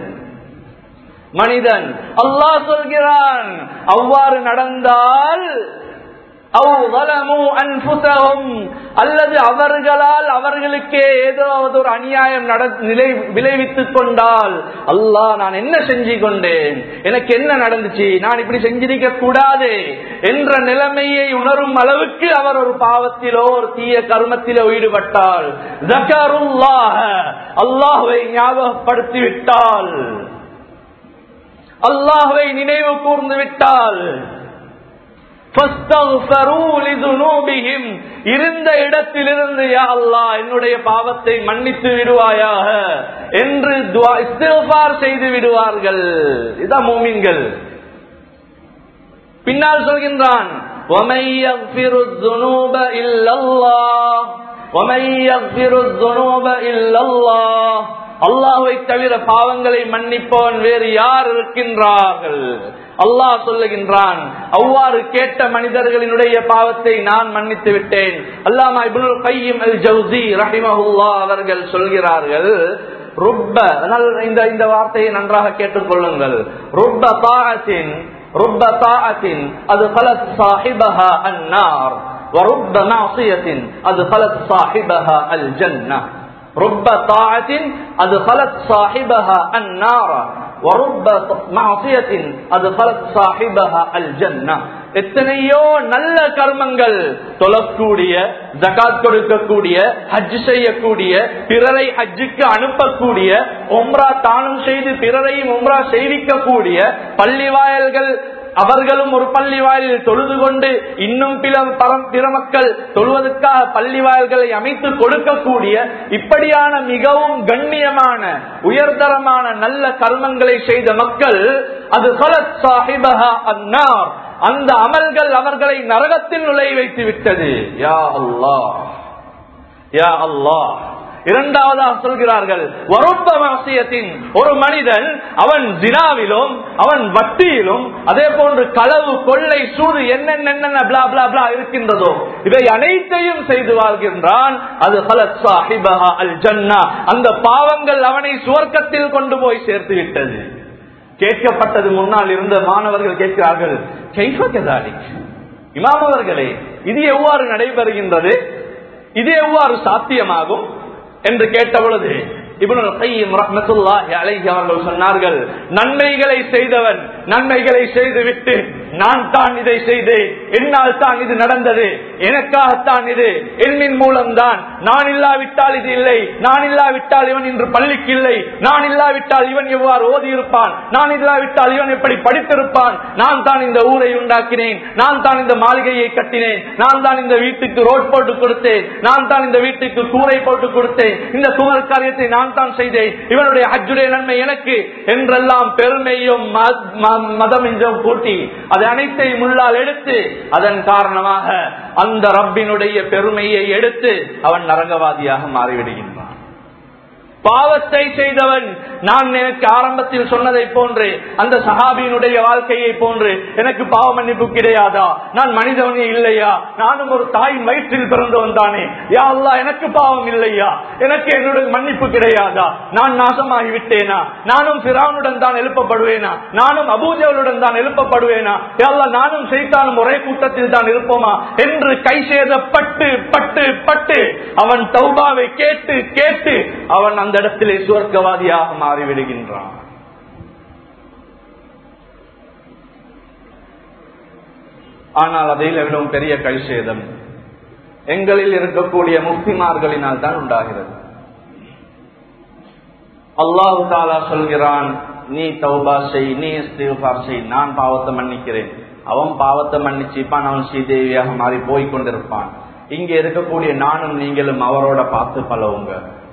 மனிதன் அல்லாஹ் சொல்கிறான் அவ்வாறு நடந்தால் அல்லது அவர்களால் அவர்களுக்கே ஏதாவது ஒரு அநியாயம் விளைவித்துக் கொண்டால் அல்லாஹ் நான் என்ன செஞ்சு கொண்டேன் எனக்கு என்ன நடந்துச்சு நான் இப்படி செஞ்சிருக்க கூடாது என்ற நிலைமையை உணரும் அளவுக்கு அவர் ஒரு பாவத்திலோ ஒரு தீய கர்மத்திலோ ஈடுபட்டால் அல்லாஹுவை ஞாபகப்படுத்தி விட்டால் அல்லாஹுவை நினைவு கூர்ந்து விட்டால் இருந்த இடத்திலிருந்து யா அல்லா என்னுடைய பாவத்தை மன்னித்து விடுவாயாக என்று செய்து விடுவார்கள் இதான் மூமின்கள் பின்னால் சொல்கின்றான் அல்லாஹை தவிர பாவங்களை மன்னிப்பவன் வேறு யார் இருக்கின்றார்கள் அல்லாஹ் சொல்லுகின்றான் அவ்வாறு கேட்ட மனிதர்களினுடைய பாவத்தை நான் மன்னித்து விட்டேன் அல்லாமா இப்னுல் கையும் அல் ஜவுசி ரஹிமஹுல்லா அவர்கள் சொல்கிறார்கள் ருப்ப இந்த இந்த வார்த்தையை நன்றாக கேட்டுக்கொள்ளுங்கள் ருப்ப தாகத்தின் رب طاعة أدخلت صاحبها النار ورب معصية أدخلت صاحبها الجنة رب طاعة أدخلت صاحبها النار ورب معصية أدخلت صاحبها الجنة எத்தனையோ நல்ல கர்மங்கள் தொழக்கூடிய ஜகாத் கொடுக்கக்கூடிய ஹஜ் செய்யக்கூடிய பிறரை ஹஜ்ஜுக்கு அனுப்பக்கூடிய ஒம்ரா தானம் செய்து பிறரையும் ஒம்ரா செய்விக்கக்கூடிய பள்ளிவாயல்கள் அவர்களும் ஒரு பள்ளி வாயிலில் தொழுது கொண்டு இன்னும் பிற பிற மக்கள் தொழுவதற்காக பள்ளி வாயில்களை அமைத்து கொடுக்கக்கூடிய இப்படியான மிகவும் கண்ணியமான உயர்தரமான நல்ல கர்மங்களை செய்த மக்கள் அது சாஹிபஹா அன்னார் அந்த அமல்கள் அவர்களை நரகத்தில் நுழைய வைத்து விட்டது யா அல்லாஹ் யா அல்லாஹ் இரண்டாவதாக சொல்கிறார்கள் வருத்தமாசியத்தின் ஒரு மனிதன் அவன் தினாவிலும் அவன் வட்டியிலும் அதே போன்று களவு கொள்ளை சூடு என்னென்ன பிளா பிளா பிளா இருக்கின்றதோ இவை அனைத்தையும் செய்து வாழ்கின்றான் அது அல் ஜன்னா அந்த பாவங்கள் அவனை சுவர்க்கத்தில் கொண்டு போய் சேர்த்து விட்டது கேட்கப்பட்டது முன்னால் இருந்த மாணவர்கள் கேட்கிறார்கள் இமாம் அவர்களே இது எவ்வாறு நடைபெறுகின்றது இது எவ்வாறு சாத்தியமாகும் என்று கேட்ட பொழுது அவர்கள் சொன்னார்கள் நன்மைகளை செய்தவன் நன்மைகளை செய்துவிட்டு நான் தான் இதை செய்தேன் என்னால் தான் இது நடந்தது எனக்காகத்தான் இது எண்ணின் மூலம்தான் நான் இல்லாவிட்டால் இது இல்லை நான் இல்லாவிட்டால் இவன் இன்று பள்ளிக்கு இல்லை நான் இல்லாவிட்டால் இவன் எவ்வாறு ஓதி இருப்பான் நான் இல்லாவிட்டால் இவன் எப்படி படித்திருப்பான் நான் தான் இந்த ஊரை உண்டாக்கினேன் நான் தான் இந்த மாளிகையை கட்டினேன் நான் தான் இந்த வீட்டுக்கு ரோட் போட்டு கொடுத்தேன் நான் தான் இந்த வீட்டுக்கு கூரை போட்டு கொடுத்தேன் இந்த சுமர் காரியத்தை நான் தான் செய்தேன் இவனுடைய ஹஜ்ஜுடைய நன்மை எனக்கு என்றெல்லாம் பெருமையும் மதமிஞ்சம் கூட்டி அது அனைத்தையும் உள்ளால் எடுத்து அதன் காரணமாக அந்த ரப்பினுடைய பெருமையை எடுத்து அவன் நரகவாதியாக மாறிவிடுகின்றான் பாவத்தை செய்தவன் நான் எனக்கு ஆரம்பத்தில் சொன்னதை போன்று அந்த சஹாபியினுடைய வாழ்க்கையை போன்று எனக்கு பாவ மன்னிப்பு கிடையாதா நான் மனிதவனே இல்லையா நானும் ஒரு தாயின் வயிற்றில் பிறந்தவன் தானே யா அல்லா எனக்கு பாவம் இல்லையா எனக்கு என்னுடைய மன்னிப்பு கிடையாதா நான் நாசமாகி விட்டேனா நானும் பிரானுடன் தான் எழுப்பப்படுவேனா நானும் அபூஜவளுடன் தான் எழுப்பப்படுவேனா யா நானும் செய்தாலும் ஒரே கூட்டத்தில் தான் இருப்போமா என்று கை சேதப்பட்டு பட்டு பட்டு அவன் தௌபாவை கேட்டு கேட்டு அவன் அந்த இடத்திலே சுவர்க்கவாதியாக மாறிவிடுகின்றான் ஆனால் அதையில் விடவும் பெரிய கைசேதம் எங்களில் இருக்கக்கூடிய முஸ்லிமார்களினால் தான் உண்டாகிறது அல்லாஹு தாலா சொல்கிறான் நீ தௌபா செய் நீ இஸ்திஃபார் செய் நான் பாவத்தை மன்னிக்கிறேன் அவன் பாவத்தை மன்னிச்சுப்பான் அவன் ஸ்ரீதேவியாக மாறி போய் கொண்டிருப்பான் இங்க இருக்கக்கூடிய நானும் நீங்களும் அவரோட பார்த்து பழவுங்க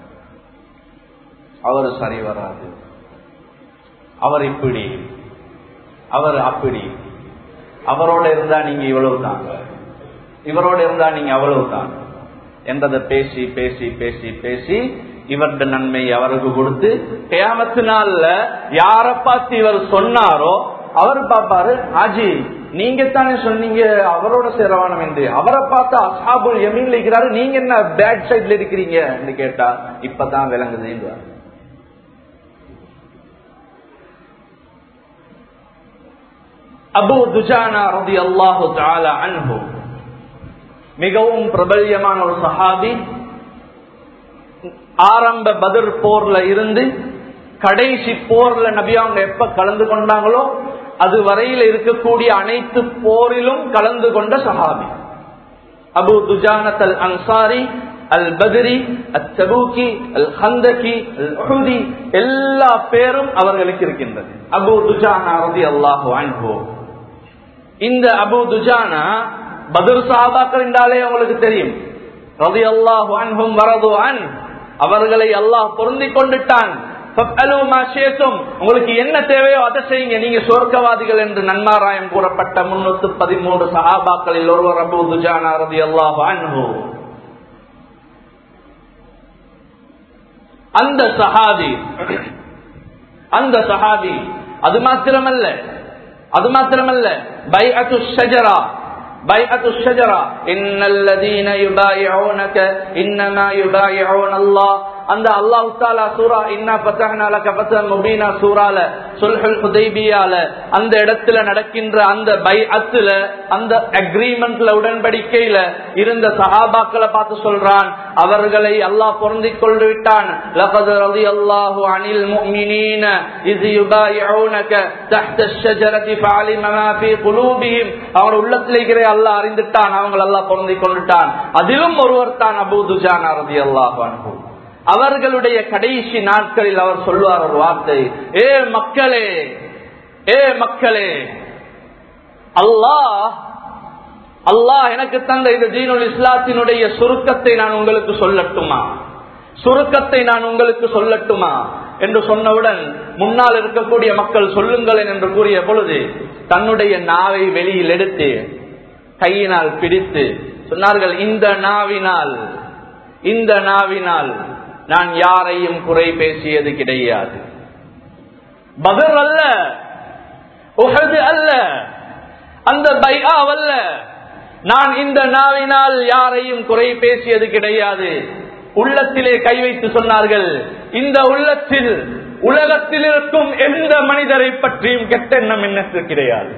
அவர் சரி வராது அவர் இப்படி அவர் அப்படி அவரோட இருந்தா நீங்க இவ்வளவு தாங்க இவரோட இருந்தா நீங்க அவ்வளவு தான் என்றதை பேசி பேசி பேசி பேசி இவருடைய நன்மை அவருக்கு கொடுத்து கேமத்து நாள்ல யார பார்த்து இவர் சொன்னாரோ அவர் பாப்பாரு ஆஜி நீங்க தானே சொன்னீங்க அவரோட சேரவானம் என்று அவரை பார்த்து அசாபுல் எமீன்ல இருக்கிறாரு நீங்க என்ன பேட் சைட்ல இருக்கிறீங்க என்று கேட்டா இப்பதான் விளங்குது அபு துஜானா ரதி அல்லாஹு தாலா அன்பு மிகவும் பிரபல்யமான ஒரு சஹாபி ஆரம்ப பதிர் போர்ல இருந்து கடைசி போர்ல நபி அவங்க எப்ப கலந்து கொண்டாங்களோ அது வரையில் இருக்கக்கூடிய அனைத்து போரிலும் கலந்து கொண்ட சஹாபி அபு துஜானத் அல் அன்சாரி அல் பத்ரி அல் தபூக்கி அல் ஹந்தகி அல் உஹுதி எல்லா பேரும் அவர்களுக்கு இருக்கின்றது அபு துஜானா ரதி அல்லாஹு அன்ஹு இந்த அபு துஜானா பதுர் சாபாக்கள் என்றாலே உங்களுக்கு தெரியும் ரதி அல்லாஹு அன்ஹும் வரது அன் அவர்களை அல்லாஹ் பொருந்தி கொண்டுட்டான் உங்களுக்கு என்ன தேவையோ அதை செய்யுங்க நீங்க சொர்க்கவாதிகள் என்று நன்மாராயம் கூறப்பட்ட முன்னூத்தி பதிமூன்று சஹாபாக்களில் ஒருவர் அபு துஜானா ரதி அல்லாஹு அன்ஹு அந்த சஹாபி அந்த சஹாபி அது மாத்திரமல்ல அது மாத்திரமல்ல பை அத்து ஷஜரா بيعة الشجرة إن الذين يبايعونك إنما يبايعون الله அந்த அல்லாஹு தாலா சூரா இன்னா பத்தகனால கபத்தன் முபீனா சூறால சொல்ஹல் ஹுதைபியால அந்த இடத்துல நடக்கின்ற அந்த பை அத்துல அந்த அக்ரிமெண்ட்ல உடன்படிக்கையில இருந்த சஹாபாக்களை பார்த்து சொல்றான் அவர்களை அல்லாஹ் பொருந்திக் கொண்டு விட்டான் لقد رضي الله عن المؤمنين إذ يبايعونك تحت الشجرة فعلم ما في قلوبهم அவர் உள்ளத்தில் இருக்கிற அல்லாஹ் அறிந்துட்டான் அவங்க அல்லாஹ் பொருந்திக் கொண்டுட்டான் அதிலும் ஒருவர் தான் அபூ துஜானா ரலியல்லாஹு அன்ஹு அவர்களுடைய கடைசி நாட்களில் அவர் சொல்லுவார் ஒரு வார்த்தை ஏ மக்களே ஏ மக்களே அல்லாஹ் அல்லாஹ் எனக்கு தந்த இந்த தீனுல் இஸ்லாத்தினுடைய சுருக்கத்தை நான் உங்களுக்கு சொல்லட்டுமா சுருக்கத்தை நான் உங்களுக்கு சொல்லட்டுமா என்று சொன்னவுடன் முன்னால் இருக்கக்கூடிய மக்கள் சொல்லுங்களேன் என்று கூறிய பொழுது தன்னுடைய நாவை வெளியில் எடுத்து கையினால் பிடித்து சொன்னார்கள் இந்த நாவினால் இந்த நாவினால் நான் யாரையும் குறை பேசியது கிடையாது பகர் அல்ல உஹது அல்ல அந்த பையாவல்ல நான் இந்த நாவினால் யாரையும் குறை பேசியது கிடையாது உள்ளத்திலே கை வைத்து சொன்னார்கள் இந்த உள்ளத்தில் உலகத்தில் இருக்கும் எந்த மனிதரை பற்றியும் கெட்டெண்ணம் என்னத்து கிடையாது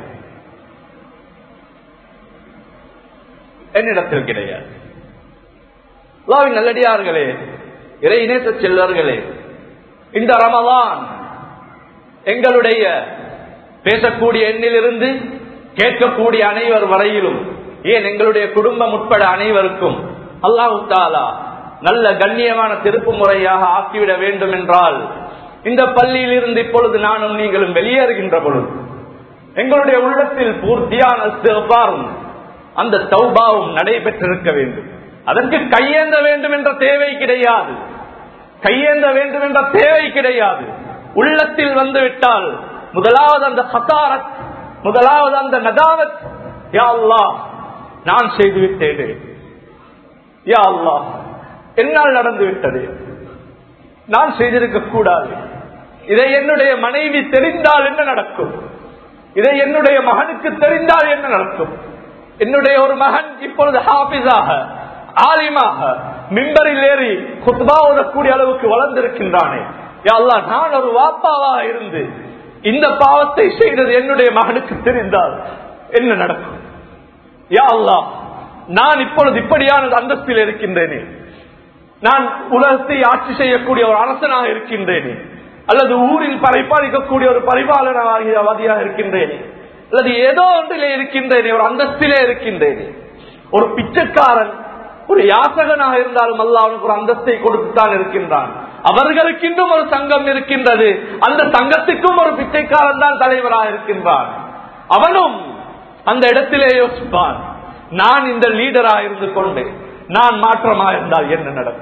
என்னிடத்தில் கிடையாது நல்லடியார்களே இறை இணைத்த செல்வர்களே இந்த ரமலான் எங்களுடைய பேசக்கூடிய எண்ணிலிருந்து கேட்கக்கூடிய அனைவர் வரையிலும் ஏன் எங்களுடைய குடும்பம் உட்பட அனைவருக்கும் அல்லாஹு தாலா நல்ல கண்ணியமான திருப்பு முறையாக ஆக்கிவிட வேண்டும் என்றால் இந்த பள்ளியில் இருந்து இப்பொழுது நானும் நீங்களும் வெளியேறுகின்ற பொழுது எங்களுடைய உள்ளத்தில் பூர்த்தியான சிறப்பாரும் அந்த தௌபாவும் நடைபெற்றிருக்க வேண்டும் அதற்கு கையேந்த வேண்டும் என்ற தேவை கிடையாது கையேந்த வேண்டும் என்ற தேவை கிடையாது உள்ளத்தில் வந்து விட்டால் முதலாவது அந்த ஹசாரத் முதலாவது அந்த நதாவத் யா அல்லாஹ் நான் செய்து விட்டேனே யா அல்லாஹ் என்னால் நடந்து விட்டது நான் செய்திருக்க கூடாது இதை என்னுடைய மனைவி தெரிந்தால் என்ன நடக்கும் இதை என்னுடைய மகனுக்கு தெரிந்தால் என்ன நடக்கும் என்னுடைய ஒரு மகன் இப்பொழுது ஹாபிஸாக ஆலிமாக மிம்பரில் ஏறி குத்பா ஓதக்கூடிய அளவுக்கு வளர்ந்திருக்கின்றானே அல்லாஹ் நான் ஒரு வாப்பாவாக இருந்து இந்த பாவத்தை செய்தது என்னுடைய மகனுக்கு தெரிந்தால் என்ன நடக்கும் யா அல்லாஹ் நான் இப்பொழுது இப்படியான அந்தஸ்தில் இருக்கின்றேனே நான் உலகத்தை ஆட்சி செய்யக்கூடிய ஒரு அரசனாக இருக்கின்றேனே அல்லது ஊரில் பரிபாலிக்கக்கூடிய ஒரு பரிபாலனவாதியாக இருக்கின்றேனே அல்லது ஏதோ ஒன்றிலே இருக்கின்றேனே ஒரு அந்தஸ்திலே இருக்கின்றேனே ஒரு பிச்சைக்காரன் ஒரு யாசகனாக இருந்தாலும் அல்ல அவனுக்கு ஒரு அந்தஸ்தை கொடுத்துத்தான் இருக்கின்றான் அவர்களுக்கு இன்னும் ஒரு சங்கம் இருக்கின்றது அந்த சங்கத்துக்கும் ஒரு பிச்சைக்காரன் தான் தலைவராக இருக்கின்றான் அவனும் அந்த இடத்திலே யோசிப்பான் நான் இந்த லீடராக இருந்து கொண்டு நான் மாற்றமா இருந்தால் என்ன நடக்கும்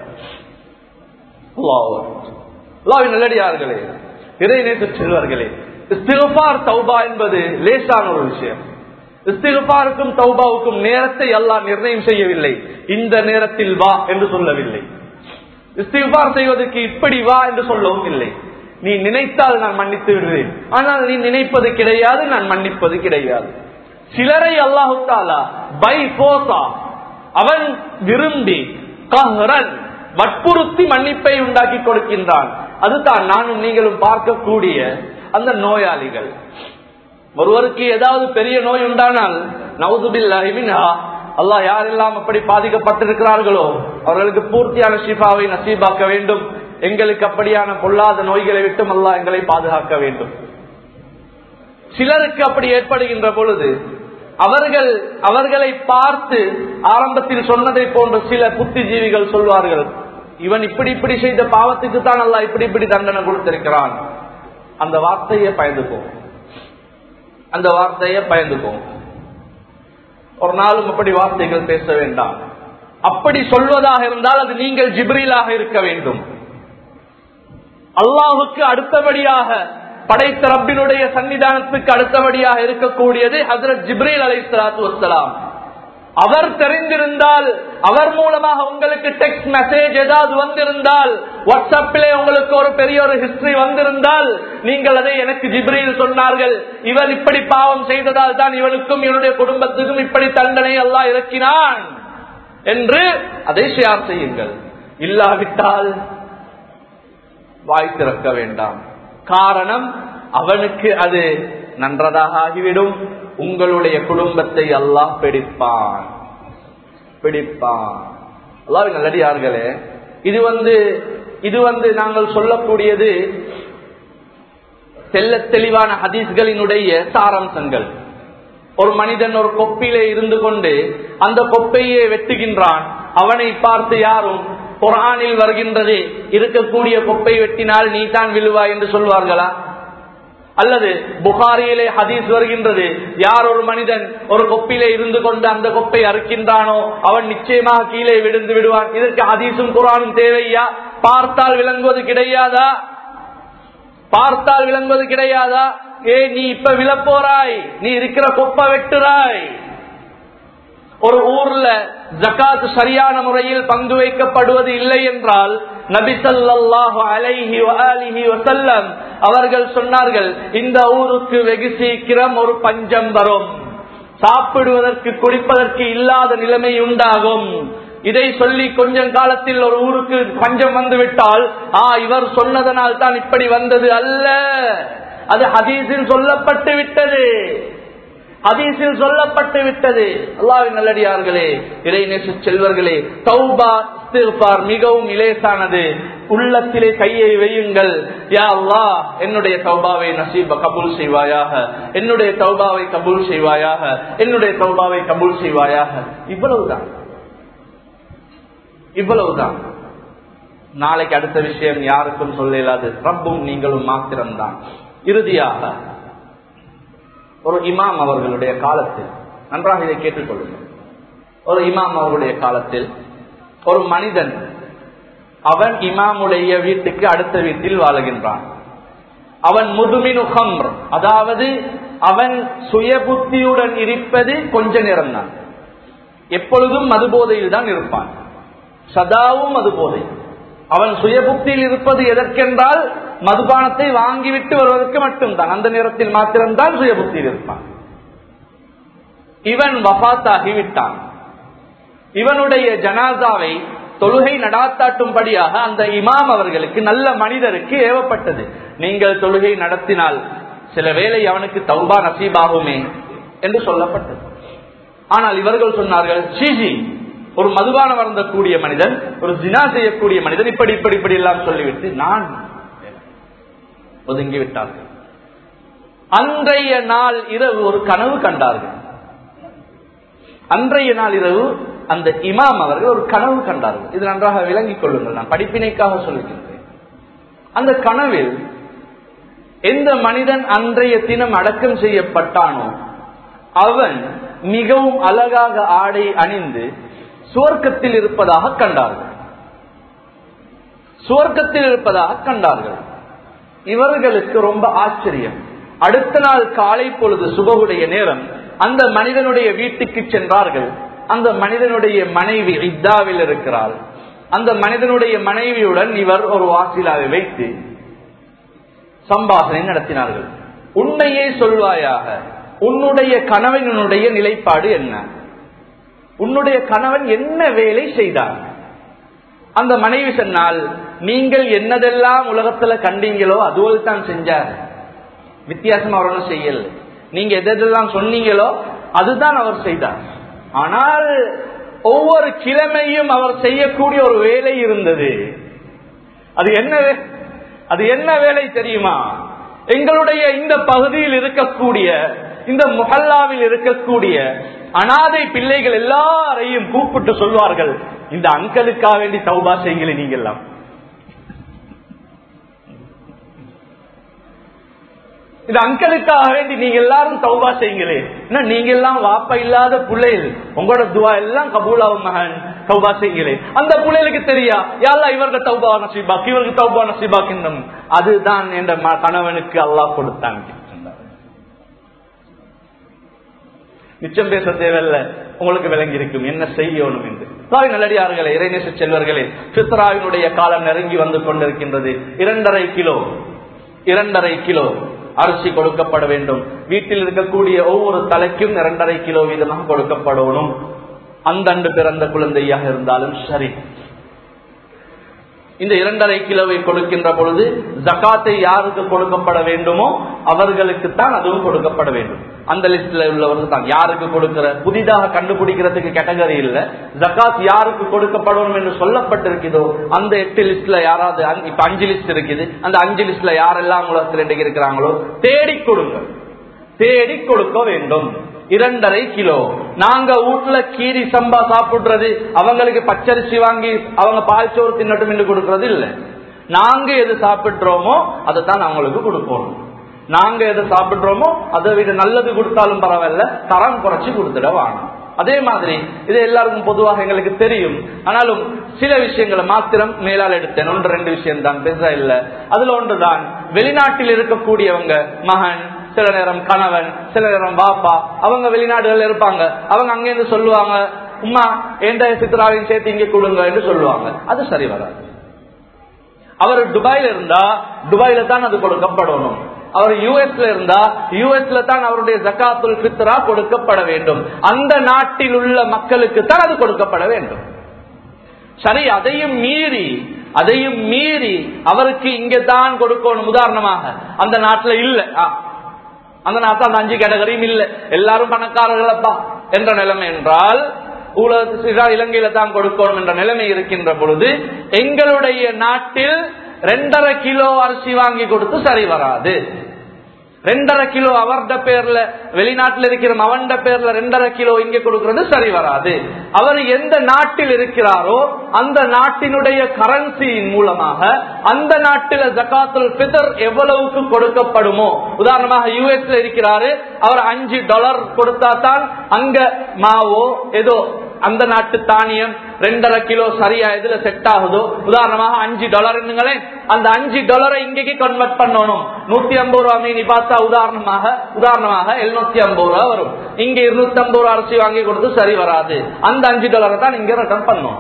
நல்லடியார்களே இறை நேற்று செல்வார்களே இஸ்திகபார் தௌபா என்பது லேசான ஒரு விஷயம் இஸ்திகபாருக்கும் தௌபாவுக்கும் நேரத்தை எல்லாம் நிர்ணயம் செய்யவில்லை இந்த நேரத்தில் வா என்று சொல்லவில்லை இஸ்திகபார் செய்வதற்கு இப்படி வா என்று சொல்லவும் இல்லை நீ நினைத்தால் நான் மன்னித்து விடுவேன் ஆனால் நீ நினைப்பது கிடையாது நான் மன்னிப்பது கிடையாது சிலரை அல்லாஹு தாலா பை போசா அவன் விரும்பி கஹ்ரன் வற்புறுத்தி மன்னிப்பை உண்டாக்கி கொடுக்கின்றான் அதுதான் நானும் நீங்களும் பார்க்கக்கூடிய அந்த நோயாளிகள் ஒருவருக்கு ஏதாவது பெரிய நோய் உண்டானால் நவுதுபில்லா அல்லாஹ் யாரெல்லாம் அப்படி பாதிக்கப்பட்டிருக்கிறார்களோ அவர்களுக்கு பூர்த்தியான ஷிஃபாவை நசீபாக்க வேண்டும் எங்களுக்கு அப்படியான பொல்லாத நோய்களை விட்டும் அல்லாஹ் எங்களை பாதுகாக்க வேண்டும் சிலருக்கு அப்படி ஏற்படுகின்ற பொழுது அவர்கள் அவர்களை பார்த்து ஆரம்பத்தில் சொன்னதை போன்ற சில புத்திஜீவிகள் சொல்வார்கள் இவன் இப்படி இப்படி செய்த பாவத்துக்கு தான் அல்ல இப்படி இப்படி தண்டனை கொடுத்திருக்கிறான் அந்த வார்த்தையை பயந்துக்கும் அந்த வார்த்தையை பயந்துக்கும் ஒரு நாளும் அப்படி வார்த்தைகள் பேச வேண்டாம் அப்படி சொல்வதாக இருந்தால் அது நீங்கள் ஜிப்ரீலாக இருக்க வேண்டும் அல்லாஹுக்கு அடுத்தபடியாக படைத்த ரப்பினுடைய சன்னிதானத்துக்கு அடுத்தபடியாக இருக்கக்கூடியது ஹசரத் ஜிப்ரீல் அலை சலாத்து வசலாம் அவர் தெரிந்திருந்தால் அவர் மூலமாக உங்களுக்கு டெக்ஸ்ட் மெசேஜ் ஏதாவது வந்திருந்தால் வாட்ஸ்அப்பிலே உங்களுக்கு ஒரு பெரிய ஒரு ஹிஸ்டரி வந்திருந்தால் நீங்கள் அதை எனக்கு ஜிப்ரீல் சொன்னார்கள் இவன் இப்படி பாவம் செய்ததால் தான் இவனுக்கும் இவனுடைய குடும்பத்துக்கும் இப்படி தண்டனை எல்லாம் இறக்கினான் என்று அதை ஷேர் செய்யுங்கள் இல்லாவிட்டால் வாய் திறக்க வேண்டாம் காரணம் அவனுக்கு அது நன்றதாக ஆகிவிடும் உங்களுடைய குடும்பத்தை அல்லாஹ் பிடிப்பான் பிடிப்பான் அல்லாஹ் நல்லடியார்களே இது வந்து இது வந்து நாங்கள் சொல்லக்கூடியது தெல்ல தெளிவான ஹதீஸ்களினுடைய சாராம்சங்கள் ஒரு மனிதன் ஒரு கொப்பிலே இருந்து கொண்டு அந்த கொப்பையே வெட்டுகின்றான் அவனை பார்த்து யாரும் குரானில் வருகின்றது இருக்கக்கூடிய கொப்பை வெட்டினால் நீ தான் விழுவாய் என்று சொல்வார்களா அல்லது புகாரியிலே ஹதீஸ் வருகின்றது யார் ஒரு மனிதன் ஒரு கொப்பிலே இருந்து கொண்டு அந்த கொப்பை அறுக்கின்றானோ அவன் நிச்சயமாக கீழே விழுந்து விடுவான் இதற்கு ஹதீஸும் குரானும் தேவையா பார்த்தால் விளங்குவது கிடையாதா பார்த்தால் விளங்குவது கிடையாதா ஏ நீ இப்ப விழப்போறாய் நீ இருக்கிற கொப்ப வெட்டுறாய் ஒரு ஊர்ல ஜக்காத் சரியான முறையில் பங்கு வைக்கப்படுவது இல்லை என்றால் நபிசல்லாஹு அலைஹி அலிஹி வசல்லம் அவர்கள் சொன்னார்கள் இந்த ஊருக்கு வெகு சீக்கிரம் ஒரு பஞ்சம் வரும் சாப்பிடுவதற்கு குடிப்பதற்கு இல்லாத நிலைமை உண்டாகும் இதை சொல்லி கொஞ்சம் காலத்தில் ஒரு ஊருக்கு பஞ்சம் வந்து விட்டால் ஆ இவர் சொன்னதனால் தான் இப்படி வந்தது அல்ல அது ஹதீஸில் சொல்லப்பட்டு விட்டது ஹதீஸில் சொல்லப்பட்டு விட்டது அல்லாவின் நல்லடியார்களே இறைநேச செல்வர்களே தௌபா இஸ்திஃபார் மிகவும் இலேசானது உள்ளத்திலே கையை வையுங்கள் யா அல்லாஹ் என்னுடைய தௌபாவை நசீப கபூல் செய்வாயாக என்னுடைய தௌபாவை கபூல் செய்வாயாக என்னுடைய தௌபாவை கபூல் செய்வாயாக இவ்வளவுதான் இவ்வளவுதான் நாளைக்கு அடுத்த விஷயம் யாருக்கும் சொல்ல இயலாது ரப்பும் நீங்களும் மாத்திரம்தான் இறுதியாக ஒரு இமாம் அவர்களுடைய காலத்தில் நன்றாக இதை கேட்டுக்கொள்ளுங்கள் ஒரு இமாம் அவர்களுடைய காலத்தில் ஒரு மனிதன் அவன் இமாமுடைய வீட்டுக்கு அடுத்த வீட்டில் வாழுகின்றான் அவன் முதுமினு ஹம்ர் அதாவது அவன் சுயபுத்தியுடன் இருப்பது கொஞ்ச நேரம் தான் எப்பொழுதும் மதுபோதையில் தான் இருப்பான் சதாவும் மதுபோதை அவன் சுயபுக்தியில் இருப்பது எதற்கென்றால் மதுபானத்தை வாங்கிவிட்டு வருவதற்கு மட்டும்தான் அந்த நேரத்தில் மாத்திரம்தான் சுயபுக்தியில் இருப்பான் இவன் வபாத்தாகிவிட்டான் இவனுடைய ஜனாசாவை தொழுகை நடாத்தாட்டும்படியாக அந்த இமாம் அவர்களுக்கு நல்ல மனிதருக்கு ஏவப்பட்டது நீங்கள் தொழுகை நடத்தினால் சில வேளை அவனுக்கு தௌபா நசீபாகுமே என்று சொல்லப்பட்டது ஆனால் இவர்கள் சொன்னார்கள் சிஜி ஒரு மதுபான வருந்தக்கூடிய மனிதன் ஒரு ஜினா செய்யக்கூடிய மனிதன் இப்படி இப்படி இப்படி எல்லாம் சொல்லிவிட்டு நான் ஒதுங்கி விட்டார்கள் அன்றைய நாள் இரவு ஒரு கனவு கண்டார்கள் அன்றைய நாள் இரவு அந்த இமாம் அவர்கள் ஒரு கனவு கண்டார்கள் இது நன்றாக விளங்கிக் கொள்ளுங்கள் நான் படிப்பினைக்காக சொல்லுகின்றேன் அந்த கனவில் எந்த மனிதன் அன்றைய தினம் அடக்கம் செய்யப்பட்டானோ அவன் மிகவும் அழகாக ஆடை அணிந்து சுவர்க்கத்தில் இருப்பதாக கண்டார்கள் சுவர்க்கத்தில் இருப்பதாக கண்டார்கள் இவர்களுக்கு ரொம்ப ஆச்சரியம் அடுத்த நாள் காலை பொழுது சுபகுடைய நேரம் அந்த மனிதனுடைய வீட்டுக்கு சென்றார்கள் அந்த மனிதனுடைய மனைவி இத்தாவில் இருக்கிறாள் அந்த மனிதனுடைய மனைவியுடன் இவர் ஒரு வாசிலாவை வைத்து சம்பாசனை நடத்தினார்கள் உண்மையே சொல்வாயாக உன்னுடைய கணவனுடைய நிலைப்பாடு என்ன உன்னுடைய கணவன் என்ன வேலை செய்தார் அந்த மனைவி சொன்னால் நீங்கள் என்னதெல்லாம் உலகத்துல கண்டீங்களோ அதுவல் தான் செஞ்சார் வித்தியாசம் அவர் ஒன்றும் செய்யல நீங்க எதெல்லாம் சொன்னீங்களோ அதுதான் அவர் செய்தார் ஆனால் ஒவ்வொரு கிழமையும் அவர் செய்யக்கூடிய ஒரு வேலை இருந்தது அது என்ன அது என்ன வேலை தெரியுமா எங்களுடைய இந்த பகுதியில் இருக்கக்கூடிய இந்த முகல்லாவில் இருக்கக்கூடிய அனாதை பிள்ளைகள் எல்லாரையும் கூப்பிட்டு சொல்வார்கள் இந்த அங்கலுக்காக வேண்டி தௌபா செய்யுங்களே நீங்க எல்லாம் இந்த அங்கலுக்காக வேண்டி நீங்க எல்லாரும் தௌபா செய்யுங்களே என்ன நீங்க எல்லாம் வாப்பா இல்லாத பிள்ளைகள் உங்களோட துவா எல்லாம் கபூலாவும் மகன் தௌபா செய்யுங்களே அந்த பிள்ளைகளுக்கு தெரியா யாரா இவருக்கு தௌபா நசீபாக் இவருக்கு தௌபா நசீபாக்கின்னும் அதுதான் என்ற கணவனுக்கு அல்லாஹ் கொடுத்தாங்க மிச்சம் பேச தேவையில்ல உங்களுக்கு விளங்கி இருக்கும் என்ன செய்யணும் என்று தாய் நல்லடியார்களே இறைநேச செல்வர்களே சித்ராவினுடைய காலம் நெருங்கி வந்து கொண்டிருக்கின்றது இரண்டரை கிலோ இரண்டரை கிலோ அரிசி கொடுக்கப்பட வேண்டும் வீட்டில் இருக்கக்கூடிய ஒவ்வொரு தலைக்கும் இரண்டரை கிலோ வீதமாக கொடுக்கப்படணும் அந்தண்டு பிறந்த குழந்தையாக இருந்தாலும் சரி இந்த இரண்டரை கிலோவை கொடுக்கின்ற பொழுது ஜக்காத்தை யாருக்கு கொடுக்கப்பட வேண்டுமோ அவர்களுக்கு தான் அதுவும் கொடுக்கப்பட வேண்டும் அந்த லிஸ்ட்ல உள்ளவர்கள் தான் யாருக்கு கொடுக்கிற புதிதாக கண்டுபிடிக்கிறதுக்கு கேட்டகரி இல்ல ஜக்காத் யாருக்கு கொடுக்கப்படும் என்று சொல்லப்பட்டிருக்குதோ அந்த எட்டு லிஸ்ட்ல யாராவது அஞ்சு- இப்ப அஞ்சு லிஸ்ட் இருக்குது அந்த அஞ்சு லிஸ்ட்ல யாரெல்லாம் உலகத்தில் இன்றைக்கு இருக்கிறாங்களோ தேடி கொடுங்க தேடி கொடுக்க வேண்டும் இரண்டரை கிலோ நாங்க வீட்டுல கீரி சம்பா சாப்பிடுறது அவங்களுக்கு பச்சரிசி வாங்கி அவங்க பால் சோறு தின்னட்டும் என்று கொடுக்கறது இல்ல நாங்க எது சாப்பிடுறோமோ அதை தான் அவங்களுக்கு கொடுக்கணும் நாங்க எது சாப்பிடுறோமோ அதை விட நல்லது கொடுத்தாலும் பரவாயில்ல தரம் குறைச்சு கொடுத்துட வேணாம் அதே மாதிரி இது எல்லாருக்கும் பொதுவாக எங்களுக்கு தெரியும் ஆனாலும் சில விஷயங்களை மாத்திரம் மேலால் எடுத்தேன் ஒன்று ரெண்டு விஷயம் தான் பேச இல்ல அதுல ஒன்றுதான் வெளிநாட்டில் இருக்கக்கூடியவங்க மகன் சில நேரம் கணவன் சில நேரம் பாப்பா அவங்க வெளிநாடுகள்ல இருப்பாங்க அவங்க அங்கிருந்து சொல்லுவாங்க உமா எந்த சித்ராவையும் சேர்த்து இங்க கொடுங்க என்று சொல்லுவாங்க அது சரி வராது அவர் துபாயில இருந்தா துபாயில தான் அது கொடுக்கப்படணும் அவர் யூஎஸ்ல இருந்தா யூஎஸ்ல தான் அவருடைய ஜக்காத்துல் பித்ரா கொடுக்கப்பட வேண்டும் அந்த நாட்டில் உள்ள மக்களுக்கு தான் அது கொடுக்கப்பட வேண்டும் சரி அதையும் மீறி அதையும் மீறி அவருக்கு இங்க தான் கொடுக்கணும் உதாரணமாக அந்த நாட்டுல இல்ல ஆ, அந்த நாட்டில் அந்த அஞ்சு கேட்டகரியும் இல்ல எல்லாரும் பணக்காரர்களப்பா என்ற நிலைமை என்றால் உலகத்துக்கு இலங்கையில தான் கொடுக்கணும் என்ற நிலைமை இருக்கின்ற பொழுது எங்களுடைய நாட்டில் ரெண்டரை கிலோ அரிசி வாங்கி கொடுத்து சரி வராது ரெண்டரை கிலோ அவர்ட பேர்ல வெளிநாட்டில் இருக்கிற அவன்ட பேர்ல ரெண்டரை கிலோ இங்க கொடுக்கிறது சரி வராது அவர் எந்த நாட்டில் இருக்கிறாரோ அந்த நாட்டினுடைய கரன்சியின் மூலமாக அந்த நாட்டில ஜக்காத்துல் பிதர் எவ்வளவுக்கு கொடுக்கப்படுமோ உதாரணமாக யூஎஸ்ல இருக்கிறாரு அவர் அஞ்சு டாலர் கொடுத்தா தான் அங்க மாவோ ஏதோ அந்த நாட்டு தானியம் ரெண்டரை கிலோ சரியா எதுல செட் ஆகுதோ உதாரணமாக அஞ்சு டாலர் அந்த அஞ்சு டாலரை இங்கேக்கு கன்வெர்ட் பண்ணணும் நூத்தி ஐம்பது ரூபா மீனி பார்த்தா உதாரணமாக உதாரணமாக எழுநூத்தி ஐம்பது ரூபா வரும் இங்க இருநூத்தி ஐம்பது ரூபா அரிசி வாங்கி கொடுத்து சரி வராது அந்த அஞ்சு டாலரை தான் இங்க ரிட்டர்ன் பண்ணணும்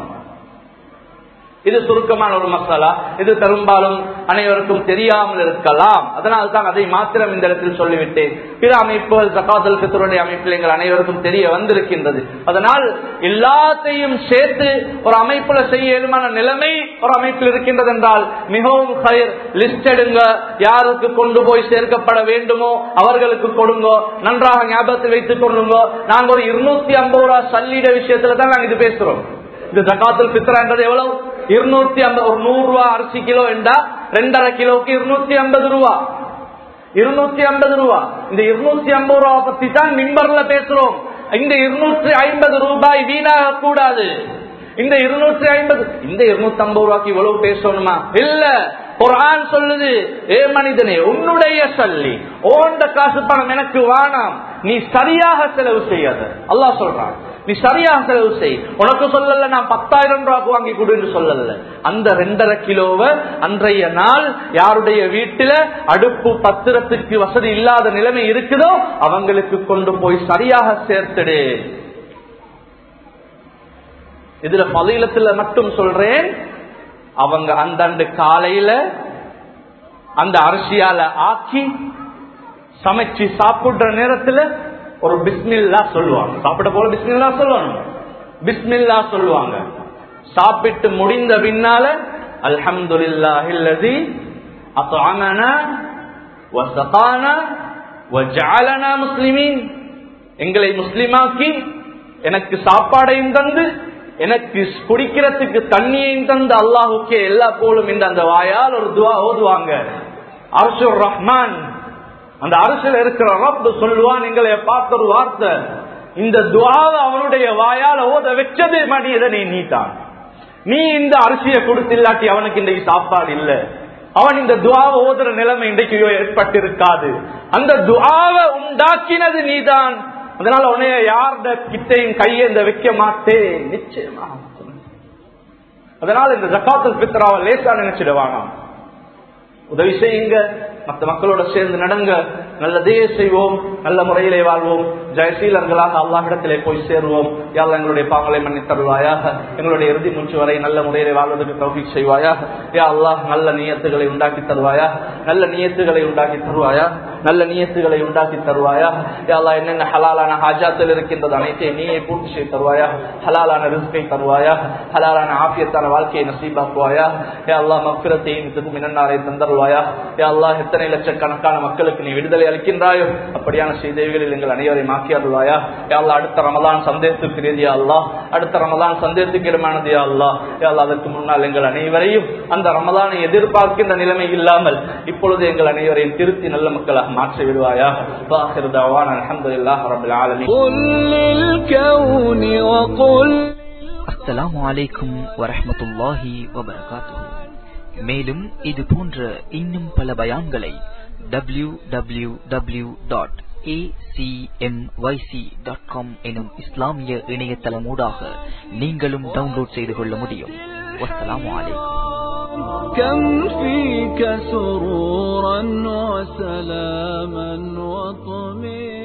இது சுருக்கமான ஒரு மசாலா இது பெரும்பாலும் அனைவருக்கும் தெரியாமல் இருக்கலாம் அதனால் தான் அதை மாத்திரம் இந்த இடத்தில் சொல்லிவிட்டேன் பிற அமைப்புகள் ஜக்காத்தல் பித்தருடைய அமைப்பில் எங்கள் அனைவருக்கும் தெரிய வந்திருக்கின்றது அதனால் எல்லாத்தையும் சேர்த்து ஒரு அமைப்புல செய்ய இயலுமான நிலைமை ஒரு அமைப்பில் இருக்கின்றது என்றால் மிகவும் கயிர் லிஸ்ட் எடுங்க யாருக்கு கொண்டு போய் சேர்க்கப்பட வேண்டுமோ அவர்களுக்கு கொடுங்க நன்றாக ஞாபகத்தில் வைத்துக் கொள்ளுங்க நாங்க ஒரு இருநூத்தி ஐம்பது ரூபாய் சல்லிட விஷயத்துல தான் நாங்க இது பேசுறோம் இந்த ஜக்காத்துல் பித்ரா என்றது எவ்வளவு இருநூத்தி ஐம்பது ஒரு நூறு ரூபா அரிசி கிலோ என்றா ரெண்டரை கிலோக்கு இருநூத்தி ஐம்பது ரூபா இருநூத்தி ஐம்பது ரூபா இந்த இருநூத்தி ஐம்பது ரூபா பத்தி தான் மிம்பர்ல பேசுறோம் இந்த இருநூற்றி ஐம்பது ரூபாய் வீணாக கூடாது இந்த இருநூற்றி ஐம்பது இந்த இருநூத்தி ஐம்பது ரூபாய்க்கு இவ்வளவு பேசணுமா இல்ல குரான் சொல்லுது ஏ மனிதனே உன்னுடைய சல்லி ஓண்ட காசு பணம் எனக்கு வேணாம் நீ சரியாக செலவு செய்யாத அல்லாஹ் சொல்றான் நீ சரியாக செலவு செய் உனக்கு சொல்லல நான் பத்தாயிரம் ரூபாய்க்கு வாங்கி கொடு என்று சொல்லல அந்த ரெண்டரை கிலோவை அன்றைய நாள் யாருடைய வீட்டுல அடுப்பு பத்திரத்துக்கு வசதி இல்லாத நிலைமை இருக்குதோ அவங்களுக்கு கொண்டு போய் சரியாக சேர்த்துடு இதுல பதையிலத்துல மட்டும் சொல்றேன் அவங்க அந்தண்டு காலையில அந்த அரிசியால ஆக்கி சமைச்சு சாப்பிடுற நேரத்துல ஒரு பிஸ்மில்லா சொல்லுவாங்க சாப்பிட போல பிஸ்மில்லா சொல்லணும் பிஸ்மில்லா சொல்லுவாங்க சாப்பிட்டு முடிந்த பின்னால அல்ஹம்துலில்லாஹில்லதி அத்அமனா வஸகானா வஜஅலனா முஸ்லிமீன் எங்களை முஸ்லிமாக்கி எனக்கு சாப்பாடையும் தந்து எனக்கு குடிக்கிறதுக்கு தண்ணியையும் தந்து அல்லாஹுக்கே எல்லா போலும் இந்த அந்த வாயால் ஒரு துவா ஓதுவாங்க அர்ஷுர் ரஹ்மான் அந்த அரசில் இருக்கிற ரப்பு சொல்லுவான் எங்களை பார்த்த ஒரு வார்த்தை இந்த துவாவை அவனுடைய வாயால் ஓத வச்சது மனிதனை நீ தான் நீ இந்த அரிசியை கொடுத்து இல்லாட்டி அவனுக்கு இன்றைக்கு சாப்பாடு இல்ல அவன் இந்த துவாவை ஓதுற நிலைமை இன்றைக்கு ஏற்பட்டிருக்காது அந்த துவாவை உண்டாக்கினது நீதான் அதனால உன்னைய யார்ட கிட்டையும் கையேந்த வைக்க மாட்டேன் நிச்சயமா அதனால இந்த ஜக்காத்துல் பித்ராவை லேசா நினைச்சிடுவானா உதவி செய்யுங்க மற்ற மக்களோட சேர்ந்து நடங்க நல்லதே செய்வோம் நல்ல முறையிலே வாழ்வோம் ஜெயசீலர்களாக அல்லாஹிடத்திலே போய் சேருவோம் யாழ்லா எங்களுடைய பாவங்களை மன்னித் தருவாயாக எங்களுடைய இறுதி மூச்சு வரை நல்ல முறையிலே வாழ்வதற்கு தௌஃபீக் செய்வாயாக யா அல்லாஹ் நல்ல நியத்துகளை உண்டாக்கி தருவாயா நல்ல நியத்துகளை உண்டாக்கி தருவாயா நல்ல நியத்துகளை உண்டாக்கி தருவாயா யா அல்லாஹ் என்னென்ன ஹலாலான ஹாஜாத்தில் இருக்கின்றது அனைத்தையும் நீயே பூர்த்தி செய்து தருவாயா ஹலாலான ரிஸ்கை தருவாயா ஹலாலான ஆபியத்தான வாழ்க்கையை நசீபாக்குவாயா யா அல்லாஹ் மக்கிரத்தையும் இதுக்கு மின்னன்னாரை தந்தருவாயா யா அல்லாஹ் எத்தனை லட்சக்கணக்கான மக்களுக்கு நீ விடுதலை அளிக்கின்றாயோ அப்படியான செய்திகளில் எங்கள் அனைவரையும் ஆக்கி அருள்வாயா யா அல்லாஹ் அடுத்த ரமலான் சந்தேகத்துக்கு ரீதியா அல்லாஹ் அடுத்த ரமலான் சந்தேகத்துக்கு இடமானது யா அல்லாஹ் யா அல்லாஹ் அதற்கு முன்னால் எங்கள் அனைவரையும் அந்த ரமலானை எதிர்பார்க்கின்ற நிலைமை இல்லாமல் இப்பொழுது எங்கள் அனைவரையும் திருத்தி நல்ல மக்களாக மாற்றி விடுவாயா வாஹிர் தவான் அல்ஹம்துலில்லாஹ் ரப்பில் ஆலமீன் قل للكون وقل அஸ்ஸலாமு அலைக்கும் வரஹ்மத்துல்லாஹி வபரகாத்துஹு மேலும் இது போன்ற இன்னும் பல பயான்களை W W W dot dot com எனும் இஸ்லாமிய இணையதளமூடாக நீங்களும் டவுன்லோட் செய்து கொள்ள முடியும் வஸ்ஸலாமு அலைக்கும் كم فيك سرورا وسلاما وطمئنا